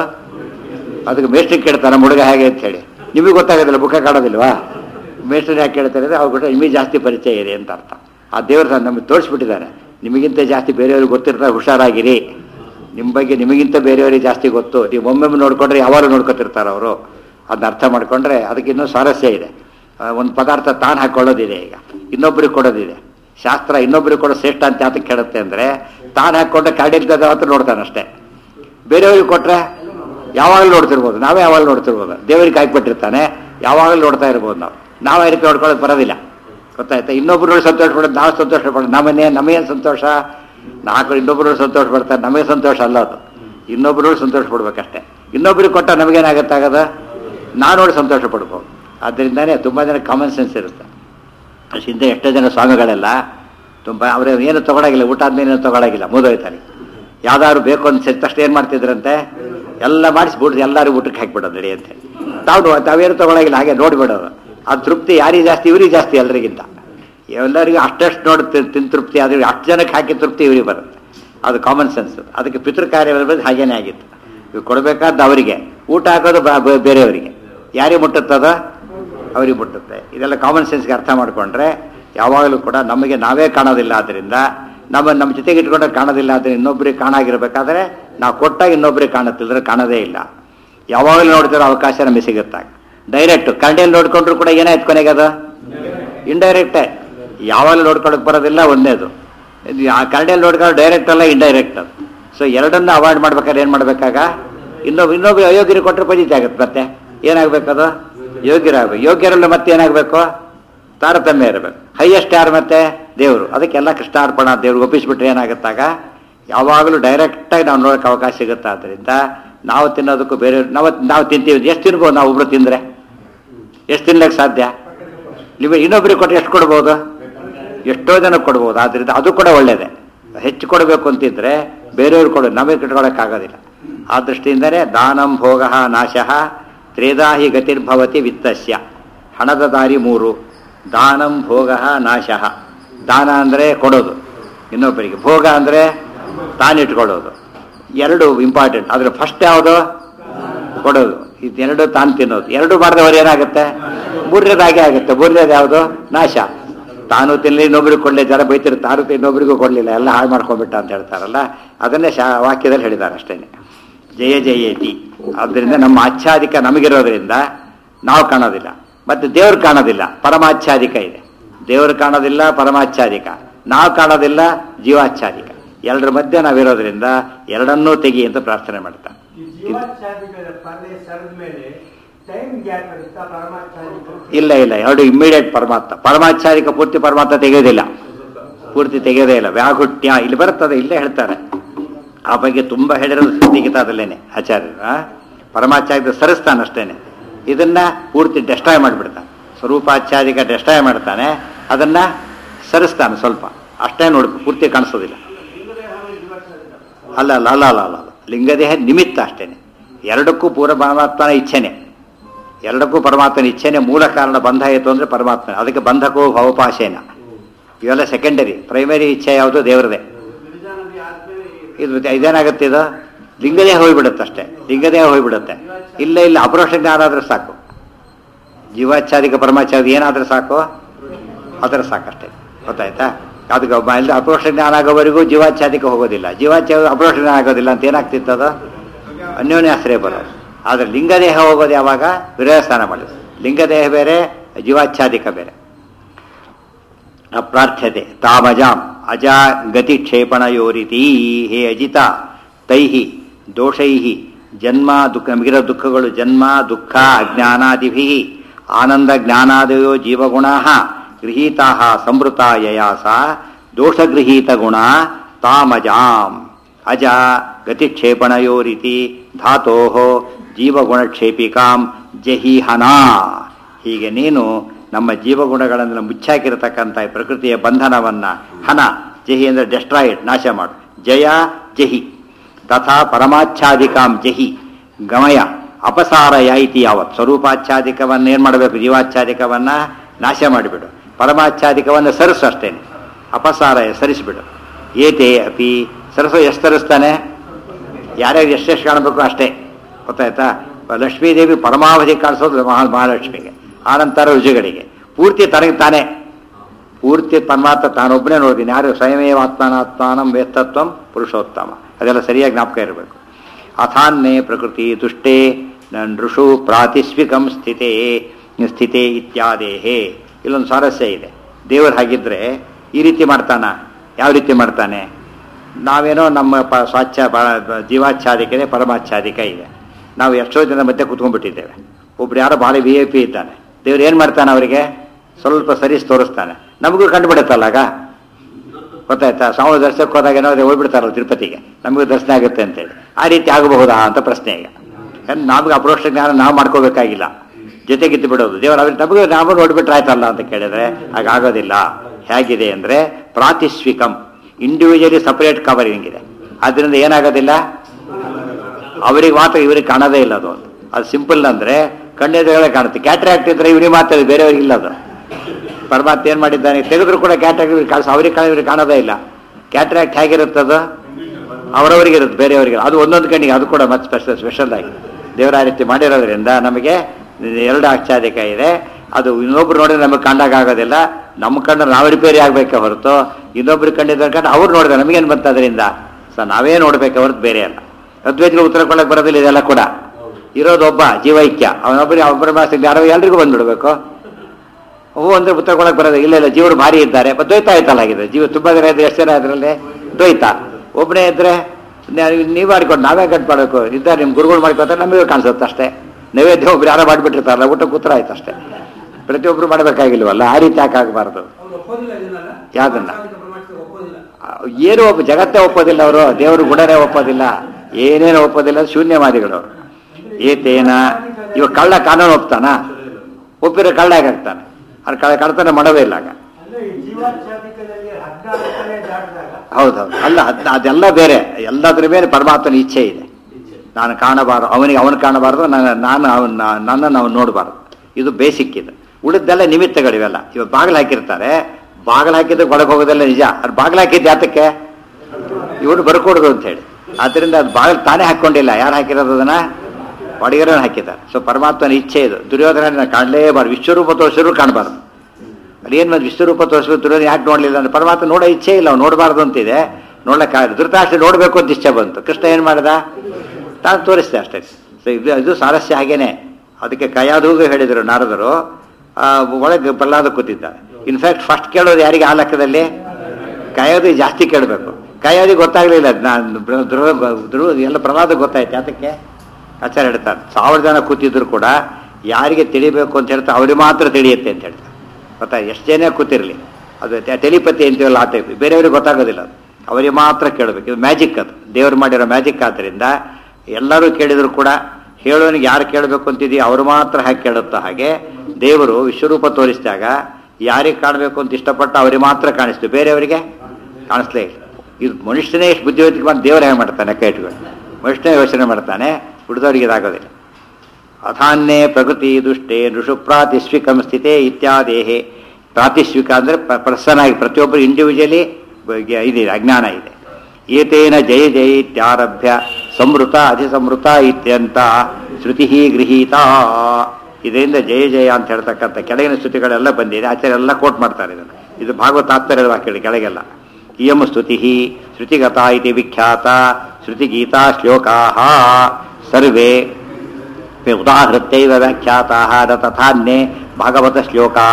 ಅದಕ್ಕೆ ಮೇಸ್ಟ್ರಿಗೆ ಕೇಳ್ತಾರೆ ನಮ್ಮ ಹುಡುಗ ಹೇಗೆ ಅಂತ ಹೇಳಿ ನಿಮಗೆ ಗೊತ್ತಾಗೋದಿಲ್ಲ ಮುಖ ಕಾಣೋದಿಲ್ವಾ ಮೇಸ್ಟ್ರಿಗೆ ಯಾಕೆ ಕೇಳ್ತಾರೆ ಅಂದರೆ ಅವ್ರ ಕೂಡ ನಿಮಗೆ ಜಾಸ್ತಿ ಪರಿಚಯ ಇದೆ ಅಂತ ಅರ್ಥ ಆ ದೇವರು ನಮಗೆ ತೋರಿಸ್ಬಿಟ್ಟಿದ್ದಾನೆ ನಿಮಗಿಂತ ಜಾಸ್ತಿ ಬೇರೆಯವ್ರಿಗೆ ಗೊತ್ತಿರ್ತಾರೆ ಹುಷಾರಾಗಿರಿ ನಿಮ್ಮ ಬಗ್ಗೆ ನಿಮಗಿಂತ ಬೇರೆಯವರಿಗೆ ಜಾಸ್ತಿ ಗೊತ್ತು ನೀವು ಒಮ್ಮೊಮ್ಮೆ ನೋಡ್ಕೊಂಡ್ರೆ ಯಾವಾಗಲೂ ನೋಡ್ಕೊತಿರ್ತಾರೆ ಅವರು ಅದನ್ನ ಅರ್ಥ ಮಾಡ್ಕೊಂಡ್ರೆ ಅದಕ್ಕೆ ಇನ್ನೂ ಸ್ವಾರಸ್ಯ ಇದೆ ಒಂದು ಪದಾರ್ಥ ತಾನು ಹಾಕೊಳ್ಳೋದಿದೆ ಈಗ ಇನ್ನೊಬ್ರಿಗೆ ಕೊಡೋದಿದೆ ಶಾಸ್ತ್ರ ಇನ್ನೊಬ್ರಿಗೆ ಕೊಡೋ ಶ್ರೇಷ್ಠ ಅಂತ ಯಾತಕ್ಕೆ ಕೇಳುತ್ತೆ ಅಂದರೆ ತಾನು ಹಾಕ್ಕೊಂಡ್ರೆ ಕಾಡಿಲ್ದ ಹತ್ರ ನೋಡ್ತಾನಷ್ಟೇ ಬೇರೆಯವ್ರಿಗೆ ಕೊಟ್ರೆ ಯಾವಾಗಲೂ ನೋಡ್ತಿರ್ಬೋದು ನಾವೇ ಯಾವಾಗಲೂ ನೋಡ್ತಿರ್ಬೋದು ದೇವರಿಗೆ ಹಾಕ್ಬಿಟ್ಟಿರ್ತಾನೆ ಯಾವಾಗಲೂ ನೋಡ್ತಾ ಇರ್ಬೋದು ನಾವು ನಾವು ಆ ರೀತಿ ನೋಡ್ಕೊಳ್ಳೋದು ಬರೋದಿಲ್ಲ ಗೊತ್ತಾಯ್ತಾ ಇನ್ನೊಬ್ರು ನೋಡಿ ಸಂತೋಷ ಪಡೋದು ನಾವು ಸಂತೋಷ ಪಡೋದು ನಮ್ಮನ್ನೇ ನಮಗೇನು ಸಂತೋಷ ನಾಲ್ಕು ಇನ್ನೊಬ್ರು ನೋಡಿ ಸಂತೋಷ ಪಡ್ತಾರೆ ನಮಗೆ ಸಂತೋಷ ಅಲ್ಲ ಅದು ಇನ್ನೊಬ್ರು ನೋಡಿ ಸಂತೋಷ ಪಡ್ಬೇಕಷ್ಟೇ ಇನ್ನೊಬ್ರಿಗೆ ಕೊಟ್ಟ ನಮಗೇನಾಗತ್ತಾಗದ ನಾವು ನೋಡಿ ಸಂತೋಷ ಪಡ್ಬೋದು ಆದ್ದರಿಂದನೇ ತುಂಬ ಜನ ಕಾಮನ್ ಸೆನ್ಸ್ ಇರುತ್ತೆ ಅಷ್ಟ್ ಹಿಂದೆ ಎಷ್ಟೋ ಜನ ಸ್ವಾಮಿಗಳೆಲ್ಲ ತುಂಬ ಅವ್ರು ಏನು ತಗೊಳಗಿಲ್ಲ ಊಟ ಆದ್ಮೇಲೆ ಏನು ತಗೊಳಗಿಲ್ಲ ಮುದೋಯ್ತಾರೆ ಯಾವ್ದಾದ್ರು ಬೇಕು ಅಂತ ಸೆಟ್ ತಕ್ಷಣ ಏನು ಮಾಡ್ತಿದ್ರಂತೆ ಎಲ್ಲ ಮಾಡಿಸ್ಬಿಡ್ದು ಎಲ್ಲರೂ ಊಟಕ್ಕೆ ಹಾಕ್ಬಿಡೋದು ನಡಿ ಅಂತ ಹೇಳಿ ತಾವು ತಾವೇನು ತಗೊಳಗಿಲ್ಲ ಹಾಗೆ ನೋಡ್ಬಿಡೋದು ಆ ತೃಪ್ತಿ ಯಾರಿಗೆ ಜಾಸ್ತಿ ಇವ್ರಿಗೆ ಜಾಸ್ತಿ ಎಲ್ರಿಗಿಂತ ಎಲ್ಲರಿಗೂ ಅಷ್ಟಷ್ಟು ನೋಡಿ ತಿನ್- ತಿನ್ ತೃಪ್ತಿ ಆದ್ರೆ ಅಷ್ಟು ಜನಕ್ಕೆ ಹಾಕಿ ತೃಪ್ತಿ ಇವ್ರಿಗೆ ಬರುತ್ತೆ ಅದು ಕಾಮನ್ ಸೆನ್ಸ್ ಅದಕ್ಕೆ ಪಿತೃ ಕಾರ್ಯ ಬಂದು ಹಾಗೇನೆ ಆಗಿತ್ತು ಇವ್ ಕೊಡಬೇಕಾದ ಅವರಿಗೆ ಊಟ ಹಾಕೋದು ಬ- ಬ- ಬೇರೆಯವರಿಗೆ ಯಾರಿಗೆ ಮುಟ್ಟುತ್ತದ ಅವ್ರಿಗೆ ಮುಟ್ಟುತ್ತೆ ಇದೆಲ್ಲ ಕಾಮನ್ ಸೆನ್ಸ್ಗೆ ಅರ್ಥ ಮಾಡಿಕೊಂಡ್ರೆ ಯಾವಾಗಲೂ ಕೂಡ ನಮಗೆ ನಾವೇ ಕಾಣೋದಿಲ್ಲ ಆದ್ದರಿಂದ ನಮ್ಮ ನಮ್ಮ ಜೊತೆಗೆ ಇಟ್ಕೊಂಡ್ರೆ ಕಾಣೋದಿಲ್ಲ ಆದರೆ ಇನ್ನೊಬ್ಬರಿಗೆ ಕಾಣಾಗಿರ್ಬೇಕಾದ್ರೆ ನಾವು ಕೊಟ್ಟಾಗ ಇನ್ನೊಬ್ಬರಿಗೆ ಕಾಣುತ್ತಿದ್ರೆ ಕಾಣೋದೇ ಇಲ್ಲ ಯಾವಾಗಲೂ ನೋಡ್ತಿರೋ ಅವಕಾಶ ನಮಗೆ ಸಿಗುತ್ತಾಗ ಡೈರೆಕ್ಟ್ ಕರಡಿಯಲ್ಲಿ ನೋಡ್ಕೊಂಡ್ರು ಕೂಡ ಏನಾಯ್ತು ಕೊನೆಗೆ ಅದು ಇಂಡೈರೆಕ್ಟೇ ಯಾವಾಗಲೂ ನೋಡ್ಕೊಳಕ್ ಬರೋದಿಲ್ಲ ಒಂದೇದು ಇದು ಆ ಕರಡಿಯಲ್ಲಿ ನೋಡ್ಕೊಂಡು ಡೈರೆಕ್ಟ್ ಅಲ್ಲ ಇಂಡೈರೆಕ್ಟ್ ಅದು ಸೊ ಎರಡನ್ನ ಅವಾಯ್ಡ್ ಮಾಡ್ಬೇಕಾದ್ರೆ ಏನು ಮಾಡ್ಬೇಕಾಗ ಇನ್ನೊಬ್ಬ ಇನ್ನೊಬ್ಬ ಅಯೋಗ್ಯರಿಗೆ ಕೊಟ್ಟರೆ ಪಜಿತಿ ಆಗುತ್ತೆ ಮತ್ತೆ ಏನಾಗಬೇಕದು ಯೋಗ್ಯರಾಗಬೇಕು ಯೋಗ್ಯರಲ್ಲಿ ಮತ್ತೆ ಏನಾಗಬೇಕು ತಾರತಮ್ಯ ಇರಬೇಕು ಹೈಯೆಸ್ಟ್ ಯಾರು ಮತ್ತೆ ದೇವರು ಅದಕ್ಕೆಲ್ಲ ಕೃಷ್ಣಾರ್ಪಣ ದೇವ್ರಿಗೆ ಒಪ್ಪಿಸ್ಬಿಟ್ರೆ ಏನಾಗುತ್ತಾಗ ಯಾವಾಗಲೂ ಡೈರೆಕ್ಟಾಗಿ ನಾವು ನೋಡೋಕೆ ಅವಕಾಶ ಸಿಗುತ್ತೆ ಆದ್ದರಿಂದ ನಾವು ತಿನ್ನೋದಕ್ಕೂ ಬೇರೆ ನಾವು ನಾವು ತಿಂತೀವಿ ಎಷ್ಟು ತಿನ್ಬೋದು ನಾವು ಒಬ್ರು ತಿಂದರೆ ಎಷ್ಟು ತಿನ್ಲಿಕ್ಕೆ ಸಾಧ್ಯ ನೀವು ಇನ್ನೊಬ್ರಿಗೆ ಕೊಟ್ಟರೆ ಎಷ್ಟು ಕೊಡ್ಬೋದು ಎಷ್ಟೋ ಜನ ಕೊಡ್ಬೋದು ಆದ್ದರಿಂದ ಅದು ಕೂಡ ಒಳ್ಳೆಯದೇ ಹೆಚ್ಚು ಕೊಡಬೇಕು ಅಂತಿದ್ರೆ ಬೇರೆಯವ್ರು ಕೊಡು ನಮಗೆ ಕಟ್ಕೊಳ್ಳೋಕ್ಕಾಗೋದಿಲ್ಲ ಆ ದೃಷ್ಟಿಯಿಂದಲೇ ದಾನಂ ಭೋಗ ನಾಶಃ ತ್ರೇದಾಹಿ ಗತಿರ್ಭವತಿ ವಿತ್ತಸ್ಯ ಹಣದ ದಾರಿ ಮೂರು ದಾನಂ ಭೋಗ ನಾಶಃ ದಾನ ಅಂದರೆ ಕೊಡೋದು ಇನ್ನೊಬ್ಬರಿಗೆ ಭೋಗ ಅಂದರೆ ತಾನಿಟ್ಕೊಳ್ಳೋದು ಎರಡು ಇಂಪಾರ್ಟೆಂಟ್ ಆದರೆ ಫಸ್ಟ್ ಯಾವುದು ಕೊಡೋದು ಇದೆರಡು ತಾನು ತಿನ್ನೋದು ಎರಡು ಮಾಡಿದವರು ಏನಾಗುತ್ತೆ ಮೂರನೇದಾಗೆ ಆಗುತ್ತೆ ಮೂರನೇದು ಯಾವುದು ನಾಶ ತಾನು ತಿನ್ನಲಿ ಇನ್ನೊಬ್ರಿಗೆ ಕೊಡಲಿ ಜನ ಬೈತಿರು ತಾನು ತಿನ್- ಇನ್ನೊಬ್ರಿಗೂ ಕೊಡಲಿಲ್ಲ ಎಲ್ಲ ಹಾಳು ಮಾಡ್ಕೊಂಡ್ಬಿಟ್ಟ ಅಂತ ಹೇಳ್ತಾರಲ್ಲ ಅದನ್ನೇ ಶಾ ವಾಕ್ಯದಲ್ಲಿ ಹೇಳಿದ್ದಾರೆ ಅಷ್ಟೇ ಜಯ ಜಯೇತಿ ಆದ್ದರಿಂದ ನಮ್ಮ ಆಚ್ಛಾದಿಕ ನಮಗಿರೋದ್ರಿಂದ ನಾವು ಕಾಣೋದಿಲ್ಲ ಮತ್ತು ದೇವ್ರು ಕಾಣೋದಿಲ್ಲ ಪರಮಾಚ್ಛಾದಿಕ ಇದೆ ದೇವರು ಕಾಣೋದಿಲ್ಲ ಪರಮಾಚ್ಛಾದಿಕ ನಾವು ಕಾಣೋದಿಲ್ಲ ಜೀವಾಚ್ಛಾದಿಕ ಎರಡರ ಮಧ್ಯೆ ನಾವಿರೋದ್ರಿಂದ ಎರಡನ್ನೂ ತೆಗಿ ಅಂತ ಪ್ರಾರ್ಥನೆ ಮಾಡ್ತಾ ಈ ಜೀವಾಚ್ಛಾದಿಗಳ ಪರ್ದೆ ಸರಿದ ಮೇಲೆ ಟೈಮ್ ಗ್ಯಾಪ್ ಇರುತ್ತಾ ಪರಮಾಚ್ಛಾದಿಗಳು ಇಲ್ಲ ಇಲ್ಲ ಎರಡು ಇಮ್ಮಿಡಿಯೇಟ್ ಪರಮಾತ್ಮ ಪರಮಾಚ್ಛಾದಿಕ ಪೂರ್ತಿ ಪರಮಾತ್ಮ ತೆಗೆಯೋದಿಲ್ಲ ಪೂರ್ತಿ ತೆಗೆಯೋದೇ ಇಲ್ಲ ವ್ಯಾಹುಟ್ಯ ಇಲ್ಲಿ ಬರ್ತದೆ ಇಲ್ಲೇ ಹೇಳ್ತಾರೆ ಆ ಬಗ್ಗೆ ತುಂಬ ಹೇಳಿರೋದು ಸಿದ್ಧಿಗಿತಾದಲ್ಲೇನೆ ಆಚಾರ್ಯರು ಆ? ಪರಮಾಚ್ಛಾದಿಕ ಸರಿಸ್ತಾನೆ ಅಷ್ಟೇನೆ ಇದನ್ನ ಪೂರ್ತಿ ಡೆಸ್ಟ್ರಾಯ್ ಮಾಡಿಬಿಡ್ತಾನೆ ಸ್ವರೂಪಾಚ್ಛಾದಿಕ ಡೆಸ್ಟ್ರಾಯ್ ಮಾಡ್ತಾನೆ ಅದನ್ನ ಸರಿಸ್ತಾನೆ ಸ್ವಲ್ಪ ಅಷ್ಟೇ ನೋಡ್ಬೇಕು ಪೂರ್ತಿ ಕಾಣಿಸೋದಿಲ್ಲ ಅಲ್ಲ ಅಲ್ಲ ಅಲ್ಲ ಅಲ್ಲ ಅಲ್ಲ ಅಲ್ಲ. ಲಿಂಗದೇಹ ನಿಮಿತ್ತ ಅಷ್ಟೇನೆ ಎರಡಕ್ಕೂ ಪೂರ ಪರಮಾತ್ಮನ ಇಚ್ಛೆನೆ ಎರಡಕ್ಕೂ ಪರಮಾತ್ಮನ ಇಚ್ಛೆನೆ ಮೂಲ ಕಾರಣ ಬಂಧ ಆಯಿತು ಅಂದರೆ ಪರಮಾತ್ಮ ಅದಕ್ಕೆ ಬಂಧಕೋ ಭವಪಾಶೇನ ಇವೆಲ್ಲ ಸೆಕೆಂಡರಿ ಪ್ರೈಮರಿ ಇಚ್ಛೆ ಯಾವುದು ದೇವರದೇ ಇದು ಇದೇನಾಗುತ್ತೆ ಇದು ಲಿಂಗದೇಹ ಹೋಗ್ಬಿಡುತ್ತೆ ಅಷ್ಟೇ ಲಿಂಗದೇಹ ಹೋಗ್ಬಿಡುತ್ತೆ ಇಲ್ಲ ಇಲ್ಲ ಅಪರೋಕ್ಷ ಜ್ಞಾನ ಆದ್ರೆ ಸಾಕು ಜೀವಾಚ್ಛಾದಿಕ ಪರಮಾಚಾರ್ಯ ಏನಾದ್ರೆ ಸಾಕು ಅದರ ಸಾಕಷ್ಟೇ ಗೊತ್ತಾಯ್ತಾ ಅದಕ್ಕೆ ಒಬ್ಬ ಇಲ್ಲಿ ಅಪರೋಕ್ಷ ಜ್ಞಾನ ಆಗೋವರೆಗೂ ಜೀವಾಚ್ಛಾದಿಕ ಹೋಗೋದಿಲ್ಲ ಜೀವಾಚ್ಛ ಅಪರೋಕ್ಷ ಜ್ಞಾನ ಆಗೋದಿಲ್ಲ ಅಂತ ಏನಾಗ್ತಿತ್ತು ಅದು ಅನ್ಯೋನ್ಯ ಆಶ್ರಯ ಬರೋದು ಆದರೆ ಲಿಂಗದೇಹ ಹೋಗೋದು ಯಾವಾಗ ವಿರಹಸ್ಥಾನ ಮಾಡೋದು ಲಿಂಗದೇಹ ಬೇರೆ ಜೀವಾಚ್ಛಾದಿಕ ಬೇರೆ ಅಪ್ರಾರ್ಥ್ಯತೆ ತಾಮಜಾಂ ಅಜ ಗತಿ ಕ್ಷೇಪಣಯೋರಿತಿ ಹೇ ಅಜಿತ ತೈಹಿ ದೋಷೈಹಿ ಜನ್ಮ ದುಃಖ ನಮಗಿರೋ ದುಃಖಗಳು ಜನ್ಮ ದುಃಖ ಅಜ್ಞಾನಾದಿಭಿ ಆನಂದ ಜ್ಞಾನಾದಯೋ ಜೀವಗುಣಾ ಗೃಹೀತಾ ಸಂವೃತ ಯಯಾಸ ದೋಷಗೃಹೀತ ಗುಣ ತಾಮಜಾಂ ಅಜ ಗತಿಕ್ಷೇಪಣಯೋರಿತಿ ಧಾತೋ ಜೀವಗುಣಕ್ಷೇಪಿಕಾಂ ಜಹಿಹನಾ ಹೀಗೆ ನೀನು ನಮ್ಮ ಜೀವಗುಣಗಳನ್ನು ಮುಚ್ಚಾಕಿರತಕ್ಕಂಥ ಈ ಪ್ರಕೃತಿಯ ಬಂಧನವನ್ನ ಹನ ಜಹಿ ಅಂದರೆ ಡೆಸ್ಟ್ರಾಯಿಡ್ ನಾಶ ಮಾಡು ಜಯ ಜಹಿ ತಥಾ ಪರಮಾಚ್ಛಾದಿಕಾಂ ಜಹಿ ಗಮಯ ಅಪಸಾರಯ ಇತಿ ಯಾವತ್ ಸ್ವರೂಪಾಚ್ಛಾದಿಕವನ್ನು ಏನು ಮಾಡಬೇಕು ಜೀವಾಚ್ಛಾದಿಕವನ್ನ ನಾಶ ಮಾಡಿಬಿಡು ಪರಮಾಚ್ಛಾದಿಕವನ್ನು ಸರಿಸು ಅಷ್ಟೇನೆ ಅಪಸಾರಯ ಸರಿಸಿಬಿಡು ಏತೆ ಅಪಿ ಸರಸು ಎಷ್ಟು ಸರಿಸ್ತಾನೆ ಯಾರ್ಯಾರು ಎಷ್ಟೆಷ್ಟು ಕಾಣಬೇಕು ಅಷ್ಟೇ ಗೊತ್ತಾಯ್ತಾ ಲಕ್ಷ್ಮೀದೇವಿ ಪರಮಾವಧಿ ಕಾಣಿಸೋದು ಮಹಾ ಮಹಾಲಕ್ಷ್ಮಿಗೆ ಆನಂತರ ರುಜುಗಳಿಗೆ ಪೂರ್ತಿ ತನಗೆ ತಾನೇ ಪೂರ್ತಿ ಪರಮಾತ್ಮ ತಾನೊಬ್ಬನೇ ನೋಡ್ತೀನಿ ಯಾರು ಸ್ವಯಮೇವ ಆತ್ಮಾನಾತ್ಮಾನಂ ವೇತ್ತತ್ವಂ ಪುರುಷೋತ್ತಮ ಅದೆಲ್ಲ ಸರಿಯಾಗಿ ಜ್ಞಾಪಕ ಇರಬೇಕು ಅಥಾನ್ನೇ ಪ್ರಕೃತಿ ತುಷ್ಟೇ ನೃಷು ಪ್ರಾತಿಸ್ವಿಕಂ ಸ್ಥಿತೇ ಸ್ಥಿತೇ ಇತ್ಯಾದೇಹೇ ಇಲ್ಲೊಂದು ಸ್ವಾರಸ್ಯ ಇದೆ ದೇವರು ಹಾಗಿದ್ರೆ ಈ ರೀತಿ ಮಾಡ್ತಾನ ಯಾವ ರೀತಿ ಮಾಡ್ತಾನೆ ನಾವೇನೋ ನಮ್ಮ ಪ ಸ್ವಾಚ್ಛ ಬ- ಜೀವಾಚ್ಛಾದಿಕ ಇದೆ ಪರಮಾಚ್ಛಾದಿಕ ಇದೆ ನಾವು ಎಷ್ಟೋ ಜನ ಮಧ್ಯೆ ಕುತ್ಕೊಂಡ್ಬಿಟ್ಟಿದ್ದೇವೆ ಒಬ್ರು ಯಾರೋ ಭಾಳ ವಿ ಐ ಪಿ ಇದ್ದಾನೆ ದೇವ್ರು ಏನು ಮಾಡ್ತಾನೆ ಅವರಿಗೆ ಸ್ವಲ್ಪ ಸರಿಸಿ ತೋರಿಸ್ತಾನೆ ನಮಗೂ ಕಂಡುಬಿಡುತ್ತಲ್ಲ ಆಗ ಗೊತ್ತಾಯ್ತಾ ಸ್ವಾಮಿ ದರ್ಶನಕ್ಕೆ ಹೋದಾಗ ಏನಾದ್ರು ಹೋಗ್ಬಿಡ್ತಾರಲ್ಲ ತಿರುಪತಿಗೆ ನಮಗೂ ದರ್ಶನ ಆಗುತ್ತೆ ಅಂತೇಳಿ ಆ ರೀತಿ ಆಗಬಹುದಾ ಅಂತ ಪ್ರಶ್ನೆ ಈಗ ಯಾಕಂದ್ರೆ ನಮ್ಗೆ ಅಪರೋಕ್ಷ ಜ್ಞಾನ ನಾವು ಮಾಡ್ಕೋಬೇಕಾಗಿಲ್ಲ ಜೊತೆಗಿದ್ದು ಬಿಡೋದು ದೇವರ ಅವ್ರಿಗೆ ನಮಗೆ ನಾವು ನೋಡ್ಬಿಟ್ರೆ ಆಯ್ತಲ್ಲ ಅಂತ ಕೇಳಿದ್ರೆ ಹಾಗಾಗೋದಿಲ್ಲ ಹೇಗಿದೆ ಅಂದರೆ ಪ್ರಾತಿಸ್ವಿಕಂ ಇಂಡಿವಿಜುವಲಿ ಸಪರೇಟ್ ಕವರಿಂಗ್ ಇದೆ ಅದರಿಂದ ಏನಾಗೋದಿಲ್ಲ ಅವರಿಗೆ ಮಾತ್ರ ಇವ್ರಿಗೆ ಕಾಣೋದೇ ಇಲ್ಲ ಅದು ಅದು ಸಿಂಪಲ್ ಅಂದ್ರೆ ಕಣ್ಣೆದುರುಗಳೇ ಕಾಣುತ್ತೆ ಕ್ಯಾಟ್ರಾಕ್ಟ್ ಇದ್ರೆ ಇವ್ರಿಗೆ ಮಾತ್ರ ಇದೆ, ಬೇರೆಯವ್ರಿಗೆ ಇಲ್ಲ ಅದು ಪರಮಾತ್ಮ ಏನ್ ಮಾಡಿದ್ದಾನೆ ತೆಗೆದ್ರು ಕೂಡ ಕ್ಯಾಟ್ರಾಕ್ಟ್ ಇವ್ರಿಗೆ ಕಾಣಿಸ್ ಅವ್ರಿಗೆ ಕಾಣ ಇವ್ರಿಗೆ ಕಾಣೋದೇ ಇಲ್ಲ ಕ್ಯಾಟ್ರಾಕ್ಟ್ ಹೇಗಿರುತ್ತದು ಅವರವರಿಗೆ ಇರುತ್ತೆ ಬೇರೆಯವರಿಗೆ ಅದು ಒಂದೊಂದು ಕಣ್ಣಿಗೆ ಅದು ಕೂಡ ಮತ್ತೆ ಸ್ಪೆಷಲ್ ಸ್ಪೆಷಲ್ ಆಗಿ ದೇವರ ಆ ರೀತಿ ಮಾಡಿರೋದ್ರಿಂದ ನಮಗೆ ಎರಡು ಆಚ್ಛಾದಿಕ ಇದೆ ಅದು ಇನ್ನೊಬ್ರು ನೋಡಿದ್ರೆ ನಮಗೆ ಕಂಡಾಗ ಆಗೋದಿಲ್ಲ ನಮ್ಮ ಕಣ್ಣು ನಾವು ರಿಪೇರಿ ಆಗ್ಬೇಕೆ ಹೊರತು ಇನ್ನೊಬ್ರು ಕಂಡಿದ್ದ ಕಂಡು ಅವ್ರು ನೋಡಿದ್ರೆ ನಮಗೇನು ಬಂತು ಅದರಿಂದ ಸೊ ನಾವೇ ನೋಡ್ಬೇಕೆ ಹೊರತು ಬೇರೆ ಅಲ್ಲ ಅದ್ವೈತಿಗಳು ಉತ್ತರ ಕೊಡಕ್ಕೆ ಬರೋದಿಲ್ಲ ಇದೆಲ್ಲ ಕೂಡ ಇರೋದೊಬ್ಬ ಜೀವೈಕ್ಯ ಅವನೊಬ್ಬರಿಗೆ ಒಬ್ಬರ ಮಾಸ ಯಾರೋ ಎಲ್ರಿಗೂ ಬಂದ್ಬಿಡ್ಬೇಕು ಹೂ ಅಂದ್ರೆ ಉತ್ತರ ಕೊಡಕ್ಕೆ ಬರೋದು ಇಲ್ಲ ಇಲ್ಲ ಜೀವರು ಭಾರಿ ಇದ್ದಾರೆ ಬಟ್ ದ್ವೈತ ಆಯ್ತಲ್ಲ ಆಗಿದೆ ಜೀವ ತುಂಬಾ ಜನ ಇದ್ರೆ ಎಷ್ಟು ಜನ ಅದರಲ್ಲಿ ದ್ವೈತ ಒಬ್ಬನೇ ಇದ್ರೆ ನೀವು ಮಾಡಿಕೊಂಡು ನಾವೇ ಕಟ್ ಮಾಡಬೇಕು ಇದ್ದಾರೆ ನಿಮ್ಮ ಗುರುಗಳು ಮಾಡ್ಕೊತಾರೆ ನಮಗೆ ಕಾಣಿಸುತ್ತೆ ಅಷ್ಟೇ ನೈವೇದ್ಯ ಒಬ್ರು ಯಾರೋ ಮಾಡಿಬಿಟ್ಟಿರ್ತಾರಲ್ಲ ಊಟ ಕೂತ್ರ ಆಯ್ತು ಅಷ್ಟೇ ಪ್ರತಿಯೊಬ್ಬರು ಮಾಡಬೇಕಾಗಿಲ್ವಲ್ಲ ಆ ರೀತಿ ಯಾಕೆ ಆಗಬಾರ್ದು ಅವ್ರು ಒಪ್ಪೋದಿಲ್ಲ ಇದನ್ನೆಲ್ಲ ಯಾವ್ದನ್ನ? ಸಾಂಸಾರಿಕ ಪ್ರಮಾಣಕ್ಕೆ ಒಪ್ಪೋದಿಲ್ಲ ಏನು ಒಬ್ಬ ಜಗತ್ತೇ ಒಪ್ಪೋದಿಲ್ಲ ಅವರು ದೇವರು ಗುಣನೇ ಒಪ್ಪೋದಿಲ್ಲ ಏನೇನು ಒಪ್ಪೋದಿಲ್ಲ ಶೂನ್ಯವಾದಿಗಳು ಅವರು ಏತೇನ ಇವಾಗ ಕಳ್ಳ ಕಾನೂನು ಒಪ್ತಾನ ಒಪ್ಪಿರೋ ಕಳ್ಳ ಹೇಗಾಗ್ತಾನೆ ಅದು ಕಳ್ಳ ಕಳ್ತನ ಮಾಡೋದೇ ಇಲ್ಲ ಆಗ ಅಂದ್ರೆ ಈ ಜೀವಾಚ್ಛಾದಿಕದಲ್ಲಿ ಹದಿನಾರು ಕಲೆ ದಾಟಿದಾಗ ಹೌದೌದು ಅಲ್ಲ ಅದ್ನ- ಅದೆಲ್ಲ ಬೇರೆ ಎಲ್ಲದ್ರ ಮೇಲೆ ಪರಮಾತ್ಮನ ಇಚ್ಛೆ ಇದೆ ನಾನು ಕಾಣಬಾರದು ಅವನಿಗೆ ಅವನು ಕಾಣಬಾರದು ನಾನು ನಾನು ಅವನ್ನ ನನ್ನನ್ನು ಅವನು ನೋಡಬಾರ್ದು ಇದು ಬೇಸಿಕ್ ಇದು ಉಳಿದೆಲ್ಲ ನಿಮಿತ್ತಗಳಿವೆಲ್ಲ ಇವಾಗ ಬಾಗಿಲು ಹಾಕಿರ್ತಾರೆ ಬಾಗಿಲು ಹಾಕಿದ್ರೆ ಒಳಗೆ ಹೋಗೋದೆಲ್ಲ ನಿಜ ಅದು ಬಾಗಿಲು ಹಾಕಿದ್ದು ಯಾತಕ್ಕೆ ಇವನು ಬರ್ಕೊಡುದು ಅಂತ ಹೇಳಿ ಆದ್ದರಿಂದ ಅದು ಬಾಗಿಲು ತಾನೇ ಹಾಕ್ಕೊಂಡಿಲ್ಲ ಯಾರು ಹಾಕಿರೋದು ಅದನ್ನ ಒಡಗರನ್ನು ಹಾಕಿದ್ದಾರೆ ಸೊ ಪರಮಾತ್ಮನ ಇಚ್ಛೆ ಇದು ದುರ್ಯೋಧನ ಕಾಣಲೇಬಾರ್ದು ವಿಶ್ವರೂಪ ತೋರಿಸಿದ್ರು ಕಾಣಬಾರ್ದು ಅದೇನು ಮತ್ತೆ ವಿಶ್ವರೂಪ ತೋರಿಸ್ಬೇಕು ದುರ್ಯೋಧನ ಯಾಕೆ ನೋಡಲಿಲ್ಲ ಅಂದ್ರೆ ಪರಮಾತ್ಮ ನೋಡೋ ಇಚ್ಛೆ ಇಲ್ಲ ಅವ್ನು ನೋಡಬಾರ್ದು ಅಂತಿದೆ ನೋಡ್ಲಿಕ್ಕೆ ಧೃತರಾಷ್ಟ್ರ ನೋಡಬೇಕು ಅಂತ ಇಚ್ಛೆ ಬಂತು ಕೃಷ್ಣ ಏನು ಮಾಡ್ದ ತಾನು ತೋರಿಸ್ದೆ ಅಷ್ಟೇ ಸೊ ಇದು ಇದು ಸಾರಸ್ಯ ಹಾಗೇನೆ ಅದಕ್ಕೆ ಕಯಾದೂಗ ಹೇಳಿದರು ನಾರದರು ಆ, ಒಳಗೆ ಪ್ರಹ್ಲಾದ ಕೂತಿದ್ದಾರೆ ಇನ್ಫ್ಯಾಕ್ಟ್ ಫಸ್ಟ್ ಕೇಳೋದು ಯಾರಿಗೆ ಆ ಲೆಕ್ಕದಲ್ಲಿ ಕಯೋದಿ ಜಾಸ್ತಿ ಕೇಳಬೇಕು ಕಯೋದಿ ಗೊತ್ತಾಗ್ಲಿಲ್ಲ ನಾನು ಧ್ರುವ ಧ್ರುವ ಎಲ್ಲ ಪ್ರಹ್ಲಾದ ಗೊತ್ತಾಯ್ತು ಯಾತಕ್ಕೆ ಆಚಾರ ಹೇಳ್ತಾರೆ ಸಾವಿರ ಜನ ಕೂತಿದ್ರು ಕೂಡ ಯಾರಿಗೆ ತಿಳಿಬೇಕು ಅಂತ ಹೇಳ್ತಾರೆ ಅವ್ರಿಗೆ ಮಾತ್ರ ತಿಳಿಯುತ್ತೆ ಅಂತ ಹೇಳ್ತಾರೆ ಗೊತ್ತಾ ಎಷ್ಟು ಜನ ಕೂತಿರಲಿ ಅದು ಟೆಲಿಪತಿ ಅಂತೀವಲ್ಲ ಆ ಟೈಪ್ ಬೇರೆಯವ್ರಿಗೆ ಗೊತ್ತಾಗೋದಿಲ್ಲ ಅದು ಅವರಿಗೆ ಮಾತ್ರ ಕೇಳಬೇಕು ಇದು ಮ್ಯಾಜಿಕ್ ಅದು ದೇವರು ಮಾಡಿರೋ ಮ್ಯಾಜಿಕ್ ಆದ್ದರಿಂದ ಎಲ್ಲರೂ ಕೇಳಿದ್ರು ಕೂಡ ಹೇಳೋನಿಗೆ ಯಾರು ಕೇಳಬೇಕು ಅಂತಿದೆಯೋ ಅವರು ಮಾತ್ರ ಹಾಗೆ ಕೇಳುತ್ತೋ ಹಾಗೆ ದೇವರು ವಿಶ್ವರೂಪ ತೋರಿಸಿದಾಗ ಯಾರಿಗೆ ಕಾಣಬೇಕು ಅಂತ ಇಷ್ಟಪಟ್ಟ ಅವರಿಗೆ ಮಾತ್ರ ಕಾಣಿಸ್ತು ಬೇರೆಯವರಿಗೆ ಕಾಣಿಸ್ಲೇ ಇಲ್ಲ ಇದು ಮನುಷ್ಯನೇ ಎಷ್ಟು ಬುದ್ಧಿವಂತಿಕೆ ಮಾಡಿ ದೇವರೇ ಮಾಡ್ತಾನೆ ಕೈ ಇಟ್ಕೊಂಡು ಮನುಷ್ಯನೇ ಯೋಚನೆ ಮಾಡ್ತಾನೆ ಉಳಿದವರಿಗೆ ಇದಾಗೋದಿಲ್ಲ ಅಥಾನ್ಯೇ ಪ್ರಕೃತಿ ದುಷ್ಟೇ ನೃಷು ಪ್ರಾತಿಶ್ವಿಕಂ ಸ್ಥಿತೆ ಇತ್ಯಾದೇಹೆ ಪ್ರಾತಿಶ್ವಿಕ ಅಂದರೆ ಪರ್ಸನ್ ಆಗಿ ಪ್ರತಿಯೊಬ್ಬರು ಇಂಡಿವಿಜುವಲಿ ಇದಿದೆ ಅಜ್ಞಾನ ಇದೆ ಏತೇನ ಜಯ ಜಯ ಇತ್ಯಾರಭ್ಯ ಸಂವೃತ ಅಧಿಸಂವೃತ ಇತ್ಯಂತ ಶ್ರುತಿ ಗೃಹೀತ ಇದರಿಂದ ಜಯ ಜಯ ಅಂತ ಹೇಳ್ತಕ್ಕಂಥ ಕೆಳಗಿನ ಶ್ರುತಿಗಳೆಲ್ಲ ಬಂದಿದೆ ಆಚಾರ್ಯ ಎಲ್ಲ ಕೋಟ್ ಮಾಡ್ತಾರೆ ಇದನ್ನು ಇದು ಭಾಗವತ ತಾತ್ಪರ್ಯದ ವಾಕ್ಯಗಳು ಕೆಳಗೆಲ್ಲ ಇಯಂ ಸ್ತುತಿ ಶ್ರುತಿಗತ ಇತಿ ವಿಖ್ಯಾತ ಶ್ರುತಿಗೀತಾ ಶ್ಲೋಕಾ ಸರ್ವೇ ಉದಾಹೃತ್ಯೈವ ವ್ಯಾಖ್ಯಾತಾ ನ ತಥಾನ್ಯೇ ಭಾಗವತ ಶ್ಲೋಕಾ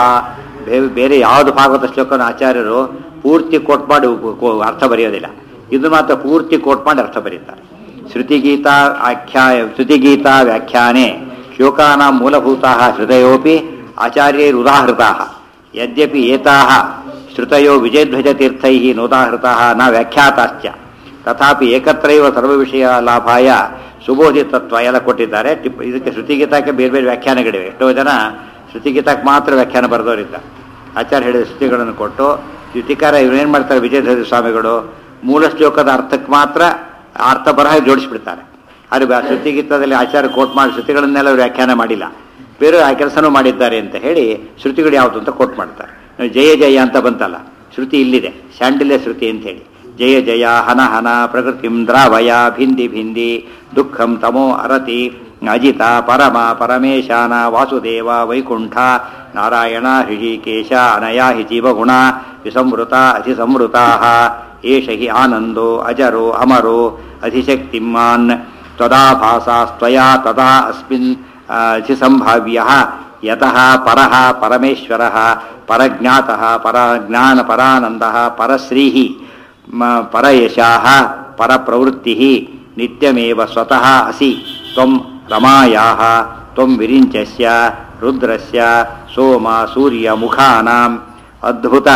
ಬೇರೆ ಯಾವುದು ಭಾಗವತ ಶ್ಲೋಕನ ಆಚಾರ್ಯರು ಪೂರ್ತಿ ಕೋಟ್ ಮಾಡಿ ಉಪ- ಕೋ- ಅರ್ಥ ಬರೆಯೋದಿಲ್ಲ ಇದು ಮಾತ್ರ ಪೂರ್ತಿ ಕೋಟ್ ಮಾಡಿ ಅರ್ಥ ಬರೀತಾರೆ ಶ್ರುತಿಗೀತಾ ಆಖ್ಯಾಯ ಶ್ರುತಿಗೀತಾ ವ್ಯಾಖ್ಯಾನೆ ಶ್ಲೋಕಾನ ಮೂಲಭೂತಾ ಹೃದಯೋಪಿ ಆಚಾರ್ಯೈರುದಾಹೃತಾ ಯದ್ಯಪಿ ಏತಾಹ ಶ್ರುತಯೋ ವಿಜಯಧ್ವಜತೀರ್ಥೈ ನೋದಾಹೃತಾ ನ ವ್ಯಾಖ್ಯಾತಾಶ್ಚ ತಥಾಪಿ ಏಕತ್ರೈವ ಸರ್ವ ವಿಷಯ ಲಾಭಾಯ ಸುಬೋಧಿ ತತ್ವ ಎಲ್ಲ ಕೊಟ್ಟಿದ್ದಾರೆ ಟಿಪ್ ಇದಕ್ಕೆ ಶ್ರುತಿಗೀತಕ್ಕೆ ಬೇರೆ ಬೇರೆ ವ್ಯಾಖ್ಯಾನಗಳಿವೆ ಎಷ್ಟೋ ಜನ ಶ್ರುತಿಗೀತಕ್ಕೆ ಮಾತ್ರ ವ್ಯಾಖ್ಯಾನ ಬರೆದವರಿದ್ದ ಆಚಾರ್ಯ ಹೇಳಿದ ಶ್ರುತಿಗಳನ್ನು ಕೊಟ್ಟು ಯುತಿಕಾರ ಇವರೇನು ಮಾಡ್ತಾರೆ ವಿಜಯಧ್ವಜ ಸ್ವಾಮಿಗಳು ಮೂಲ ಶ್ಲೋಕದ ಅರ್ಥಕ್ಕೆ ಮಾತ್ರ ಅರ್ಥ ಬರಹ ಜೋಡಿಸ್ಬಿಡ್ತಾರೆ ಆದರೆ ಆ ಶ್ರುತಿಗೀತದಲ್ಲಿ ಆಚಾರ್ಯ ಕೋಟ್ ಮಾಡಿ ಶ್ರುತಿಗಳನ್ನೆಲ್ಲ ಅವ್ರು ವ್ಯಾಖ್ಯಾನ ಮಾಡಿಲ್ಲ ಬೇರೆ ಆ ಕೆಲಸನೂ ಮಾಡಿದ್ದಾರೆ ಅಂತ ಹೇಳಿ ಶ್ರುತಿಗಳು ಯಾವುದು ಅಂತ ಕೋಟ್ ಮಾಡ್ತಾರೆ ಜಯ ಜಯ ಅಂತ ಬಂತಲ್ಲ ಶ್ರುತಿ ಇಲ್ಲಿದೆ ಶಾಂಡಿಲ್ಯ ಶ್ರುತಿ ಅಂತ ಹೇಳಿ ಜಯ ಜಯ ಹನ ಹನ ಪ್ರಕೃತಿಂ ದ್ರಾವಯ ಭಿಂದಿ ಭಿಂದಿ ದುಃಖಂ ತಮೋ ಅರತಿ ಅಜಿತ ಪರಮ ಪರಮೇಶಾನ ವಾಸುದೇವ ವೈಕುಂಠ ನಾರಾಯಣ ಹೃಷಿಕೇಶ ಅನಯ ಹಿ ಜೀವಗುಣ ವಿಸಂವೃತ ಅಧಿಸಂವೃತಾ ಏಷ ಹಿ ಆನಂದೋ ಅಜರೋ ಅಮರೋ ಅಧಿಶಕ್ತಿಮಾನ್ ತ್ವದಾಭಾಸಾಸ್ತ್ವಯಾ ತದಾ ಅಸ್ಮಿನ್ ಅಧಿಸಂಭಾವ್ಯ ಯತಃ ಪರಃ ಪರಮೇಶ್ವರಃ ಪರಜ್ಞಾತಃ ಪರಜ್ಞಾನ ಪರಾನಂದಃ ಪರಶ್ರೀಃ ಮ- ಪರಯಶಾಃ ಪರಪ್ರವೃತ್ತಿಃ ನಿತ್ಯಮೇವ ಸ್ವತಃ ಅಸಿ ತ್ವಂ ರಮಾಯಾಃ ತ್ವಂ ವಿರಿಂಚಸ್ಯ ರುದ್ರಸ್ಯ ಸೋಮ ಸೂರ್ಯ ಮುಖಾನಾಂ ಅದ್ಭುತ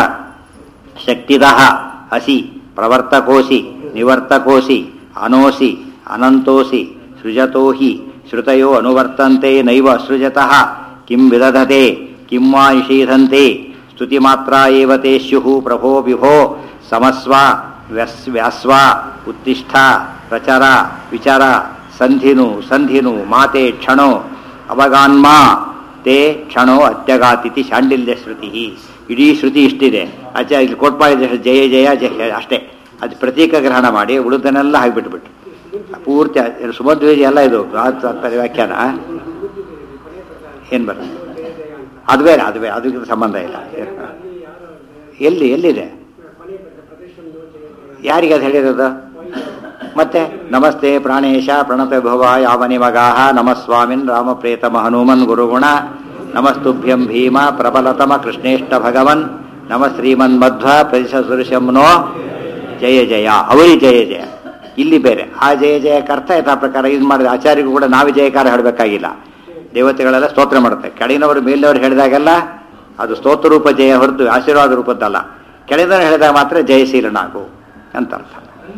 ಶಕ್ತಿದಃ ಅಸಿ ಪ್ರವರ್ತಕೋಸಿ ನಿವರ್ತಕೋಸಿ ಅನೋಸಿ ಅನಂತೋಸಿ ಸೃಜತೋ ಹಿ ಶ್ರುತಯೋ ಅನುವರ್ತಂತೆ ನೈವ ಸೃಜತಃ ಕಿಂ ವಿದಧತೆ ಕಿಂ ವಾ ನಿಷೀಧಂತೆ ಸ್ತುತಿಮಾತ್ರ ಏವ ತೇ ಸ್ಯುಃ ಪ್ರಭೋ ವಿಭೋ ಸಮಸ್ವ ವ್ಯಸ್ ವ್ಯಾಸ್ವ ಉತ್ತಿಷ್ಠ ಪ್ರಚರ ವಿಚರ ಸಂಧಿನು ಸಂಧಿನು ಮಾತೆ ಕ್ಷಣೋ ಅವಗಾನ್ಮಾ ತೇ ಕ್ಷಣೋ ಅತ್ಯಗಾತಿಥಿ ಶಾಂಡಿಲ್ಯ ಶ್ರುತಿ ಇಡೀ ಶ್ರುತಿ ಇಷ್ಟಿದೆ ಆಚೆ ಇಲ್ಲಿ ಕೋಟ್ ಮಾಡಿದ ಜಯ ಜಯ ಜಯ ಅಷ್ಟೇ ಅದು ಪ್ರತೀಕ ಗ್ರಹಣ ಮಾಡಿ ಉಳಿದನ್ನೆಲ್ಲ ಹಾಕಿಬಿಟ್ಬಿಟ್ಟು ಪೂರ್ತಿ ಸುಮಧ್ವೇಜಿ ಎಲ್ಲ ಇದು ಬೃಹತ್ ತಾತ್ಪರ್ಯ ವ್ಯಾಖ್ಯಾನ ಏನು ಬರ ಅದು ಬೇರೆ ಅದು ಬೇರೆ ಅದಕ್ಕೆ ಸಂಬಂಧ ಇಲ್ಲ ಎಲ್ಲಿ ಎಲ್ಲಿದೆ ಯಾರಿಗೆ ಅದು ಹೇಳಿರೋದು ಮತ್ತೆ ನಮಸ್ತೆ ಪ್ರಾಣೇಶ ಪ್ರಣತ ಭವ ಯಾವನಿ ಮಗಾಹ ನಮಸ್ವಾಮಿನ್ ರಾಮಪ್ರೇತಮ ಹನುಮನ್ ಗುರುಗುಣ ನಮಸ್ತುಭ್ಯಂ ಭೀಮ ಪ್ರಬಲತಮ ಕೃಷ್ಣೇಷ್ಟ ಭಗವನ್ ನಮ ಶ್ರೀಮನ್ ಮಧ್ವ ಪ್ರತಿಶುರುಷಂನೋ ಜಯ ಜಯ ಅವರಿ ಜಯ ಜಯ ಇಲ್ಲಿ ಬೇರೆ ಆ ಜಯ ಜಯಕ್ಕೆ ಅರ್ಥ ಯಥಾ ಪ್ರಕಾರ ಇದು ಮಾಡಿದ ಆಚಾರ್ಯಗೂ ಕೂಡ ನಾವೇ ಜಯಕಾರ ಹೇಳಬೇಕಾಗಿಲ್ಲ ದೇವತೆಗಳೆಲ್ಲ ಸ್ತೋತ್ರ ಮಾಡ್ತಾರೆ ಕೆಳಗಿನವರು ಮೇಲಿನವರು ಹೇಳಿದಾಗೆಲ್ಲ ಅದು ಸ್ತೋತ್ರ ರೂಪ ಜಯ ಹೊರತು ಆಶೀರ್ವಾದ ರೂಪದ್ದಲ್ಲ ಕೆಳಗಿನವರು ಹೇಳಿದಾಗ ಮಾತ್ರ ಜಯಶೀಲನಾಗು ಅಂತ ಅರ್ಥ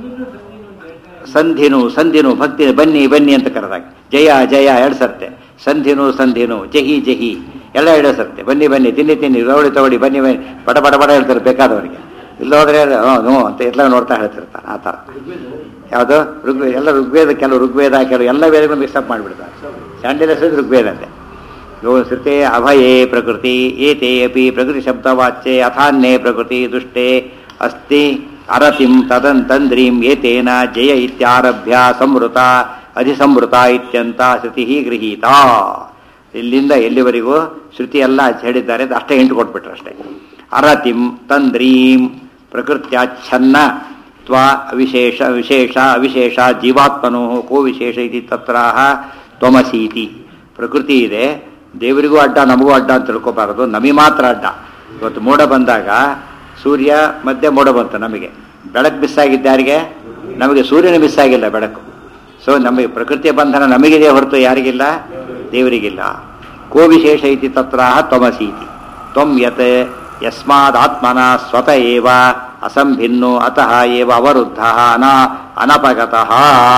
ಸಂಧಿನು ಸಂಧಿನು ಭಕ್ತಿ ಬನ್ನಿ ಬನ್ನಿ ಅಂತ ಕರೆದಾಗ ಜಯ ಜಯ ಎರಡು ಸರ್ತೆ ಸಂಧಿನು ಸಂಧಿನು ಜಹಿ ಜಹಿ ಎಲ್ಲ ಎರಡು ಸರ್ತೆ ಬನ್ನಿ ಬನ್ನಿ ತಿನ್ನಿ ತಿನ್ನಿ ರವಳಿ ತಗೊಳ್ಳಿ ಬನ್ನಿ ಬನ್ನಿ ಬಡ ಬಡ ಬಡ ಹೇಳ್ತಾರೆ ಬೇಕಾದವರಿಗೆ ಇಲ್ಲೋದ್ರೆ ಹ್ಞೂ ಅಂತ ಎಲ್ಲ ನೋಡ್ತಾ ಹೇಳ್ತಿರ್ತಾರೆ ಆ ಥರ ಯಾವುದು ಋಗ್ವೇದ ಎಲ್ಲ ಋಗ್ವೇದ ಕೆಲವು ಋಗ್ವೇದ ಕೆಲವು ಎಲ್ಲ ವೇದಗಳು ಮಿಕ್ಸಪ್ ಮಾಡಿಬಿಡ್ತಾರೆ ಸ್ಯಾಂಡಿಲಸ್ ಋಗ್ವೇದ ಅಂತೆ ಯೋ ಶ್ರುತೆ ಅಭಯೇ ಪ್ರಕೃತಿ ಏತೆ ಅಪಿ ಪ್ರಕೃತಿ ಶಬ್ದವಾಚ್ಯೆ ಅಥಾನ್ಯೇ ಪ್ರಕೃತಿ ದುಷ್ಟೇ ಅಸ್ತಿ ಅರತಿಂ ತದಂತಂದ್ರೀಂ ಏತೇನ ಜಯ ಇತ್ಯಾರಭ್ಯ ಸಂವೃತ ಅಧಿಸಂವೃತ ಇತ್ಯಂತ ಶ್ರುತಿ ಗೃಹೀತ ಇಲ್ಲಿಂದ ಎಲ್ಲಿವರೆಗೂ ಶ್ರುತಿ ಎಲ್ಲ ಹೇಳಿದ್ದಾರೆ ಅದು ಅಷ್ಟೇ ಹಿಂಟು ಕೊಟ್ಬಿಟ್ರು ಅಷ್ಟೇ ಅರತಿಂ ತಂದ್ರೀಂ ಪ್ರಕೃತ್ಯಾಚ್ಛನ್ನ ತ್ವ ಅವಿಶೇಷ ವಿಶೇಷ ಅವಿಶೇಷ ಜೀವಾತ್ಮನೋ ಕೋ ವಿಶೇಷ ಇತಿ ತತ್ರಾಹ ತ್ವಮಸೀತಿ ಪ್ರಕೃತಿ ಇದೆ ದೇವರಿಗೂ ಅಡ್ಡ ನಮಗೂ ಅಡ್ಡ ಅಂತ ತಿಳ್ಕೊಬಾರದು ನಮಗೆ ಮಾತ್ರ ಅಡ್ಡ ಇವತ್ತು ಮೋಡ ಬಂದಾಗ ಸೂರ್ಯ ಮಧ್ಯೆ ಮೋಡ ಬಂತು ನಮಗೆ ಬೆಳಕು ಮಿಸ್ ಆಗಿದ್ದ ಯಾರಿಗೆ ನಮಗೆ ಸೂರ್ಯನ ಮಿಸ್ ಆಗಿಲ್ಲ ಬೆಳಕು ಸೊ ನಮಗೆ ಪ್ರಕೃತಿಯ ಬಂಧನ ನಮಗಿದೆ ಹೊರತು ಯಾರಿಗಿಲ್ಲ ದೇವರಿಗಿಲ್ಲ ಕೋ ವಿಶೇಷ ಇತಿ ತತ್ರಾಹ ತ್ವಮಸೀತಿ ತ್ವಂ ಯತ್ ಯಸ್ಮಾದಾತ್ಮನ ಸ್ವತ ಏವ ಅಸಂಭಿನ್ನೋ ಅತಃ ಏವ ಅವರುದ್ಧ ಅನಾ ಅನಪಗತಃ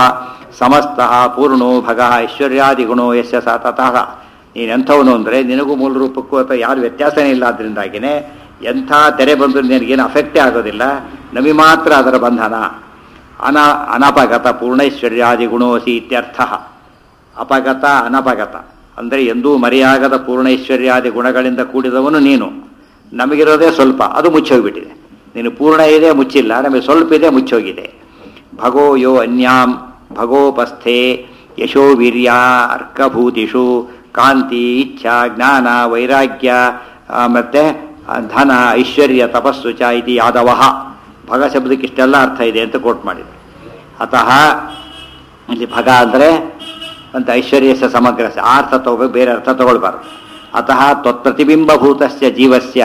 ಸಮಸ್ತಃ ಪೂರ್ಣೋ ಭಗ ಐಶ್ವರ್ಯಾದಿಗುಣೋ ಯಶ ಸ ತತಃ ನೀನೆಂಥವನು ಅಂದರೆ ನಿನಗೂ ಮೂಲ ರೂಪಕ್ಕೂ ಅಥವಾ ಯಾರು ವ್ಯತ್ಯಾಸನೇ ಇಲ್ಲ ಅದರಿಂದಾಗಿನೇ ಎಂಥ ತೆರೆ ಬಂದರೂ ನಿನಗೇನು ಅಫೆಕ್ಟೇ ಆಗೋದಿಲ್ಲ ನಮಗೆ ಮಾತ್ರ ಅದರ ಬಂಧನ ಅನ ಅನಪಗತ ಪೂರ್ಣೈಶ್ವರ್ಯಾದಿ ಗುಣೋಸಿ ಇತ್ಯರ್ಥ ಅಪಗತ ಅನಪಗತ ಅಂದರೆ ಎಂದೂ ಮರೆಯಾಗದ ಪೂರ್ಣೈಶ್ವರ್ಯಾದಿ ಗುಣಗಳಿಂದ ಕೂಡಿದವನು ನೀನು ನಮಗಿರೋದೇ ಸ್ವಲ್ಪ ಅದು ಮುಚ್ಚೋಗ್ಬಿಟ್ಟಿದೆ ನೀನು ಪೂರ್ಣ ಇದೆ ಮುಚ್ಚಿಲ್ಲ ನಮಗೆ ಸ್ವಲ್ಪ ಇದೆ ಮುಚ್ಚೋಗಿದೆ ಭಗೋ ಯೋ ಅನ್ಯಾಂ ಭಗೋಪಸ್ಥೆ ಯಶೋ ವೀರ್ಯ ಅರ್ಕಭೂತಿಷು ಕಾಂತಿ ಇಚ್ಛಾ ಜ್ಞಾನ ವೈರಾಗ್ಯ ಆ, ಮತ್ತೆ ಆ, ಧನ ಐಶ್ವರ್ಯ ತಪಸ್ಸು ಚ ಇತಿ ಯಾದವಃ ಭಗ ಶಬ್ದಕ್ಕೆ ಇಷ್ಟೆಲ್ಲ ಅರ್ಥ ಇದೆ ಅಂತ ಕೋಟ್ ಮಾಡಿದ್ರು ಅತಃ ಇಲ್ಲಿ ಭಗ ಅಂದರೆ ಅಂತ ಐಶ್ವರ್ಯಸ ಸಮಗ್ರ ಆ ಅರ್ಥ ತಗೋಬೇಕು ಬೇರೆ ಅರ್ಥ ತಗೊಳ್ಬಾರ್ದು ಅತಃ ತ್ವತ್ಪ್ರತಿಬಿಂಬಭೂತಸ್ಯ ಜೀವಸ್ಯ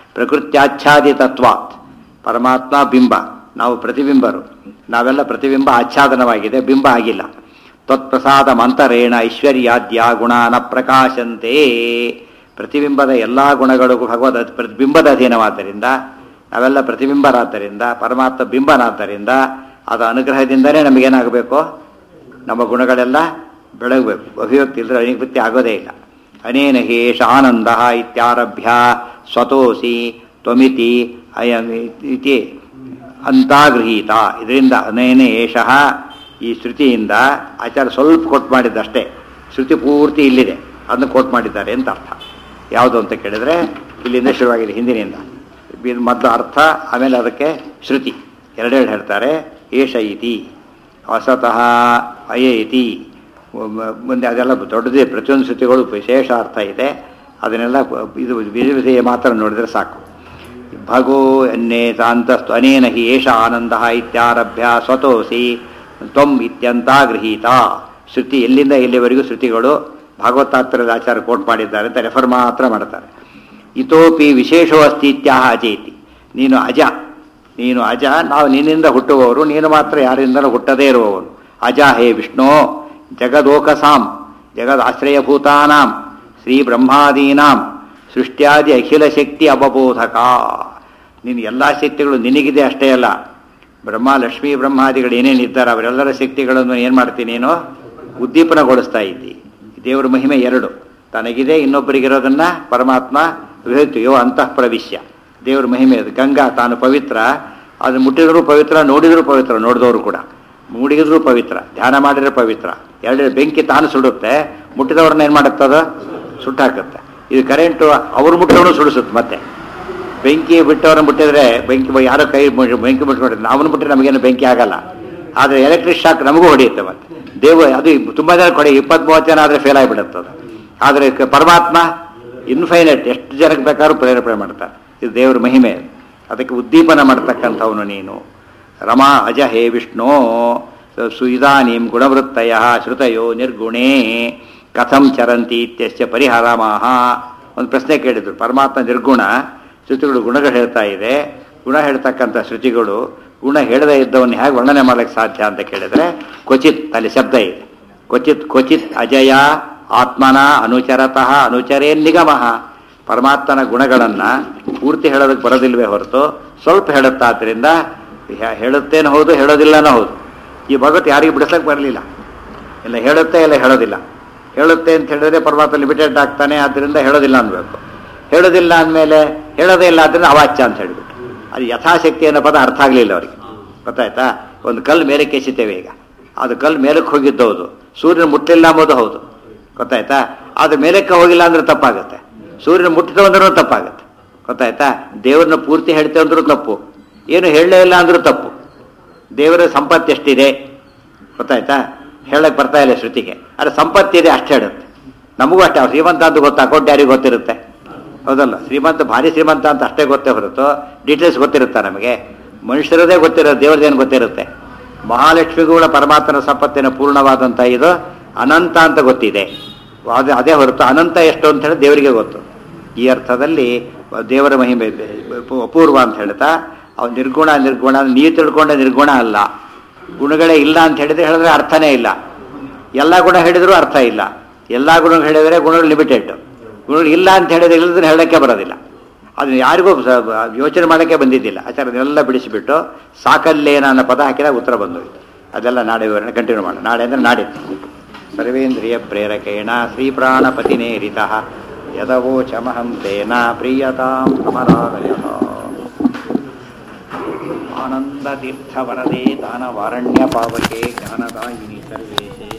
ಪ್ರಕೃತ್ಯಾಚ್ಛಾದಿತತ್ವಾತ್ ಪರಮಾತ್ಮ ಬಿಂಬ ನಾವು ಪ್ರತಿಬಿಂಬರು ನಾವೆಲ್ಲ ಪ್ರತಿಬಿಂಬ ಆಚ್ಛಾದನವಾಗಿದೆ ಬಿಂಬ ಆಗಿಲ್ಲ ತ್ವತ್ಪ್ರಸಾದ ಮಂತರೇಣ ಐಶ್ವರ್ಯಾದ್ಯ ಗುಣಾನ ಪ್ರಕಾಶಂತೆ ಪ್ರತಿಬಿಂಬದ ಎಲ್ಲ ಗುಣಗಳಿಗೂ ಭಗವದ್ ಅಧ್- ಪ್ರತಿಬಿಂಬದ ಅಧೀನವಾದ್ದರಿಂದ ನಾವೆಲ್ಲ ಪ್ರತಿಬಿಂಬರಾದ್ದರಿಂದ ಪರಮಾತ್ಮ ಬಿಂಬನಾದ್ದರಿಂದ ಅದ ಅನುಗ್ರಹದಿಂದಲೇ ನಮಗೇನಾಗಬೇಕು ನಮ್ಮ ಗುಣಗಳೆಲ್ಲ ಬೆಳಗಬೇಕು ಅಭಿವ್ಯಕ್ತಿ ಇಲ್ಲದ್ರೆ ಅಭಿವ್ಯಕ್ತಿ ಆಗೋದೇ ಇಲ್ಲ ಅನೇನ ಹೇಷ ಆನಂದ ಇತ್ಯಾರಭ್ಯ ಸ್ವತೋಸಿ ತ್ವಮಿತಿ ಅಯಂ ಇತಿ ಅಂತಾಗೃಹೀತ ಇದರಿಂದ ಅನೇನ ಏಷಃ ಈ ಶ್ರುತಿಯಿಂದ ಆಚಾರ್ಯ ಸ್ವಲ್ಪ ಕೊಟ್ಟು ಮಾಡಿದ್ದಷ್ಟೇ ಶ್ರುತಿ ಪೂರ್ತಿ ಇಲ್ಲಿದೆ ಅದನ್ನು ಕೋಟ್ ಮಾಡಿದ್ದಾರೆ ಅಂತ ಅರ್ಥ ಯಾವುದು ಅಂತ ಕೇಳಿದ್ರೆ ಇಲ್ಲಿಂದ ಶುರುವಾಗಿದೆ ಹಿಂದಿನಿಂದ ಇದು ಮೊದಲು ಅರ್ಥ ಆಮೇಲೆ ಅದಕ್ಕೆ ಶ್ರುತಿ ಎರಡೆರಡು ಹೇಳ್ತಾರೆ ಏಷ ಇತಿ ಅಸತಃ ಅಯ ಇತಿ ಮ- ಮುಂದೆ ಅದೆಲ್ಲ ದೊಡ್ಡದೇ ಪ್ರತಿಯೊಂದು ಶ್ರುತಿಗಳು ವಿಶೇಷ ಅರ್ಥ ಇದೆ ಅದನ್ನೆಲ್ಲ ಇದು ವಿಧ ವಿಧೇಯ ಮಾತ್ರ ನೋಡಿದರೆ ಸಾಕು ಭಗೋ ಅನ್ಯೇತಾಂತಸ್ತು ಅನೇನ ಹಿ ಏಷ ಆನಂದ ಇತ್ಯಾರಭ್ಯ ಸ್ವತೋಸಿ ತ್ವಂ ಇತ್ಯಂತ ಗೃಹೀತ ಶ್ರುತಿ ಎಲ್ಲಿಂದ ಎಲ್ಲಿವರೆಗೂ ಶ್ರುತಿಗಳು ಭಾಗವತಾತ್ರದ ಆಚಾರ ಕೋಟ್ ಮಾಡಿದ್ದಾರೆ ಅಂತ ರೆಫರ್ ಮಾತ್ರ ಮಾಡ್ತಾರೆ ಇತೋಪಿ ವಿಶೇಷೋ ಅಸ್ತಿ ಇತ್ಯಾಹ ಅಜೇತಿ ನೀನು ಅಜ ನೀನು ಅಜ ನಾವು ನಿನ್ನಿಂದ ಹುಟ್ಟುವವರು ನೀನು ಮಾತ್ರ ಯಾರಿಂದಲೂ ಹುಟ್ಟದೇ ಇರುವವನು ಅಜ ಹೇ ವಿಷ್ಣು ಜಗದೋಕಸಾಂ ಜಗದಾಶ್ರಯಭೂತಾನಾಂ ಶ್ರೀ ಬ್ರಹ್ಮಾದೀನಾಂ ಸೃಷ್ಟ್ಯಾದಿ ಅಖಿಲ ಶಕ್ತಿ ಅವಬೋಧಕ ನೀನು ಎಲ್ಲ ಶಕ್ತಿಗಳು ನಿನಗಿದೆ ಅಷ್ಟೇ ಅಲ್ಲ ಬ್ರಹ್ಮ ಲಕ್ಷ್ಮೀ ಬ್ರಹ್ಮಾದಿಗಳು ಏನೇನಿದ್ದಾರೆ ಅವರೆಲ್ಲರ ಶಕ್ತಿಗಳನ್ನು ಏನು ಮಾಡ್ತೀನಿ ನೀನು ಉದ್ದೀಪನಗೊಳಿಸ್ತಾ ಇದ್ದಿ ದೇವರ ಮಹಿಮೆ ಎರಡು ತನಗಿದೆ ಇನ್ನೊಬ್ಬರಿಗಿರೋದನ್ನ ಪರಮಾತ್ಮ ವಿಹತ್ತು ಯೋ ಅಂತಃ ಪ್ರವಿಶ್ಯ ದೇವರ ಮಹಿಮೆ ಅದು ಗಂಗಾ ತಾನು ಪವಿತ್ರ ಅದು ಮುಟ್ಟಿದ್ರು ಪವಿತ್ರ ನೋಡಿದ್ರು ಪವಿತ್ರ ನೋಡಿದವರು ಕೂಡ ಮೂಡಿಗಿದ್ರು ಪವಿತ್ರ ಧ್ಯಾನ ಮಾಡಿದ್ರೆ ಪವಿತ್ರ ಎರಡು ಬೆಂಕಿ ತಾನು ಸುಡುತ್ತೆ ಮುಟ್ಟಿದವ್ರನ್ನ ಏನು ಮಾಡುತ್ತದ ಸುಟ್ಟಾಕುತ್ತೆ ಇದು ಕರೆಂಟು ಅವ್ರು ಮುಟ್ಟೋನು ಸುಡಿಸುತ್ತೆ ಮತ್ತೆ ಬೆಂಕಿ ಬಿಟ್ಟವ್ರನ್ನ ಮುಟ್ಟಿದ್ರೆ ಬೆಂಕಿ ಬ- ಯಾರೋ ಕೈ ಮು- ಬೆಂಕಿ ಮುಟ್ಕೊಂಡಿದ್ರೆ ಅವನು ಮುಟ್ಟಿದ್ರೆ ನಮಗೇನು ಬೆಂಕಿ ಆಗಲ್ಲ ಆದರೆ ಎಲೆಕ್ಟ್ರಿಕ್ ಶಾಕ್ ನಮಗೂ ಹೊಡೆಯುತ್ತೆ ಮತ್ತೆ ದೇವ ಅದು ತುಂಬ ಜನ ಕೊಡಿ ಇಪ್ಪತ್ತ್ ಮೂವತ್ತು ಜನ ಆದರೆ ಫೇಲ್ ಆಗಿಬಿಡುತ್ತೆ ಅದು ಆದರೆ ಕ- ಪರಮಾತ್ಮ ಇನ್ಫೈನೈಟ್ ಎಷ್ಟು ಜನಕ್ಕೆ ಬೇಕಾದ್ರೂ ಪ್ರೇರೇಪಣೆ ಮಾಡ್ತಾರೆ ಇದು ದೇವರ ಮಹಿಮೆ ಅದಕ್ಕೆ ಉದ್ದೀಪನ ಮಾಡ್ತಕ್ಕಂಥವನು ನೀನು ರಮಾ ಅಜ ಹೇ ವಿಷ್ಣು ಸುಯಿದಾನೀಂ ಗುಣವೃತ್ತಯ ಶ್ರುತಯೋ ನಿರ್ಗುಣೇ ಕಥಂ ಚರಂತಿ ಇತ್ಯಸ್ಯ ಪರಿಹಾರಮಾಹ ಒಂದು ಪ್ರಶ್ನೆ ಕೇಳಿದ್ರು ಪರಮಾತ್ಮ ನಿರ್ಗುಣ ಶ್ರುತಿಗಳು ಗುಣಗಳು ಹೇಳ್ತಾ ಇದೆ ಗುಣ ಹೇಳ್ತಕ್ಕಂಥ ಶ್ರುತಿಗಳು ಗುಣ ಹೇಳದೇ ಇದ್ದವನ್ನ ಹೇಗೆ ವರ್ಣನೆ ಮಾಡಲಿಕ್ಕೆ ಸಾಧ್ಯ ಅಂತ ಕೇಳಿದ್ರೆ ಕ್ವಚಿತ್ ಅಲ್ಲಿ ಶಬ್ದ ಇದೆ ಕ್ವಚಿತ್ ಕ್ವಚಿತ್ ಅಜಯ ಆತ್ಮನ ಅನುಚರತಃ ಅನುಚರೇ ನಿಗಮಃ ಪರಮಾತ್ಮನ ಗುಣಗಳನ್ನು ಪೂರ್ತಿ ಹೇಳೋದಕ್ಕೆ ಬರೋದಿಲ್ವೇ ಹೊರತು ಸ್ವಲ್ಪ ಹೇಳುತ್ತಾದ್ರಿಂದ ಹೇ- ಹೇಳುತ್ತೇನೋ ಹೌದು ಹೇಳೋದಿಲ್ಲನೋ ಹೌದು ಈ ಭಗವತ್ ಯಾರಿಗೂ ಬಿಡಿಸ್ಲಿಕ್ಕೆ ಬರಲಿಲ್ಲ ಇಲ್ಲ ಹೇಳುತ್ತೆ ಇಲ್ಲ ಹೇಳೋದಿಲ್ಲ ಹೇಳುತ್ತೆ ಅಂತ ಹೇಳಿದ್ರೆ ಪರಮಾತ್ಮ ಲಿಮಿಟೆಡ್ ಆಗ್ತಾನೆ ಆದ್ದರಿಂದ ಹೇಳೋದಿಲ್ಲ ಅನ್ಬೇಕು ಹೇಳೋದಿಲ್ಲ ಅಂದಮೇಲೆ ಹೇಳೋದೇ ಇಲ್ಲ ಆದ್ದರಿಂದ ಅವಾಚ್ಯ ಅಂತ ಹೇಳಿಬಿಟ್ಟು ಅದು ಯಥಾಶಕ್ತಿ ಅನ್ನೋ ಪದ ಅರ್ಥ ಆಗಲಿಲ್ಲ ಅವರಿಗೆ ಗೊತ್ತಾಯ್ತಾ ಒಂದು ಕಲ್ಲು ಮೇಲಕ್ಕೆ ಎಸಿತೇವೆ ಈಗ ಅದು ಕಲ್ಲು ಮೇಲಕ್ಕೆ ಹೋಗಿದ್ದು ಹೌದು ಸೂರ್ಯನ ಮುಟ್ಟಲಿಲ್ಲ ಅಂಬೋದು ಹೌದು ಗೊತ್ತಾಯ್ತಾ ಅದು ಮೇಲಕ್ಕೆ ಹೋಗಿಲ್ಲ ಅಂದ್ರೆ ತಪ್ಪಾಗುತ್ತೆ ಸೂರ್ಯನ ಮುಟ್ಟಿತು ಅಂದ್ರೂ ತಪ್ಪಾಗುತ್ತೆ ಗೊತ್ತಾಯ್ತಾ ದೇವ್ರನ್ನ ಪೂರ್ತಿ ಹೇಳ್ತೇವೆ ಅಂದ್ರೂ ತಪ್ಪು ಏನು ಹೇಳಲೇ ಇಲ್ಲ ಅಂದ್ರೂ ತಪ್ಪು ದೇವರ ಸಂಪತ್ತು ಎಷ್ಟಿದೆ ಗೊತ್ತಾಯ್ತಾ ಹೇಳಕ್ ಬರ್ತಾ ಇಲ್ಲ ಶ್ರುತಿಗೆ ಆದರೆ ಸಂಪತ್ತಿದೆ ಅಷ್ಟು ಹೇಳುತ್ತೆ ನಮಗೂ ಅಷ್ಟೇ ಅವ್ರು ಶ್ರೀಮಂತ ಅಂತ ಗೊತ್ತಾ ಅಕೌಂಟ್ ಯಾರಿಗೆ ಗೊತ್ತಿರುತ್ತೆ ಹೌದಲ್ಲ ಶ್ರೀಮಂತ ಭಾರಿ ಶ್ರೀಮಂತ ಅಂತ ಅಷ್ಟೇ ಗೊತ್ತೇ ಹೊರತು ಡೀಟೇಲ್ಸ್ ಗೊತ್ತಿರುತ್ತಾ ನಮಗೆ ಮನುಷ್ಯರದೇ ಗೊತ್ತಿರೋದು ದೇವ್ರದ್ದೇನು ಗೊತ್ತಿರುತ್ತೆ ಮಹಾಲಕ್ಷ್ಮಿಗಳ ಪರಮಾತ್ಮನ ಸಂಪತ್ತಿನ ಪೂರ್ಣವಾದಂಥ ಇದು ಅನಂತ ಅಂತ ಗೊತ್ತಿದೆ ಅದೇ ಅದೇ ಹೊರತು ಅನಂತ ಎಷ್ಟು ಅಂತ ಹೇಳಿ ದೇವರಿಗೆ ಗೊತ್ತು ಈ ಅರ್ಥದಲ್ಲಿ ದೇವರ ಮಹಿಮೆ ಅಪೂರ್ವ ಅಂತ ಹೇಳ್ತಾ ಅವ್ನು ನಿರ್ಗುಣ ನಿರ್ಗುಣ ನೀವು ತಿಳ್ಕೊಂಡ ನಿರ್ಗುಣ ಅಲ್ಲ ಗುಣಗಳೇ ಇಲ್ಲ ಅಂತ ಹೇಳಿದ್ರೆ ಹೇಳಿದ್ರೆ ಅರ್ಥನೇ ಇಲ್ಲ ಎಲ್ಲ ಗುಣ ಹೇಳಿದ್ರು ಅರ್ಥ ಇಲ್ಲ ಎಲ್ಲ ಗುಣ ಹೇಳಿದರೆ ಗುಣಗಳು ಲಿಮಿಟೆಡ್ ಗುಣಗಳು ಇಲ್ಲ ಅಂತ ಹೇಳಿದ್ರೆ ಇಲ್ಲದ್ರೆ ಹೇಳೋಕ್ಕೆ ಬರೋದಿಲ್ಲ ಅದನ್ನ ಯಾರಿಗೂ ಸ- ಯೋಚನೆ ಮಾಡೋಕ್ಕೆ ಬಂದಿದ್ದಿಲ್ಲ ಆಚಾರ್ಯನೆಲ್ಲ ಬಿಡಿಸಿಬಿಟ್ಟು ಸಾಕಲ್ಲೇನ ಅನ್ನೋ ಪದ ಹಾಕಿದಾಗ ಉತ್ತರ ಬಂದೋಯ್ತು ಅದೆಲ್ಲ ನಾಳೆ ವಿವರಣೆ ಕಂಟಿನ್ಯೂ ಮಾಡೋಣ ನಾಳೆ ಅಂದರೆ ನಾಡಿದ್ದು ಸರ್ವೇಂದ್ರಿಯ ಪ್ರೇರಕೇಣ ಶ್ರೀಪ್ರಾಣಪತಿನೇರಿತ ಯದವೋಚಮಹಂ ತೇನ ಪ್ರೀಯತಾಂ ಅಮರಾಲಯ ಆನಂದತೀರ್ಥವರದೆ ದಾನವಾರಣ್ಯ ಪಾವಕೆ ಜ್ಞಾನದಾಯಿನಿ ಸರ್ವೇಶೇ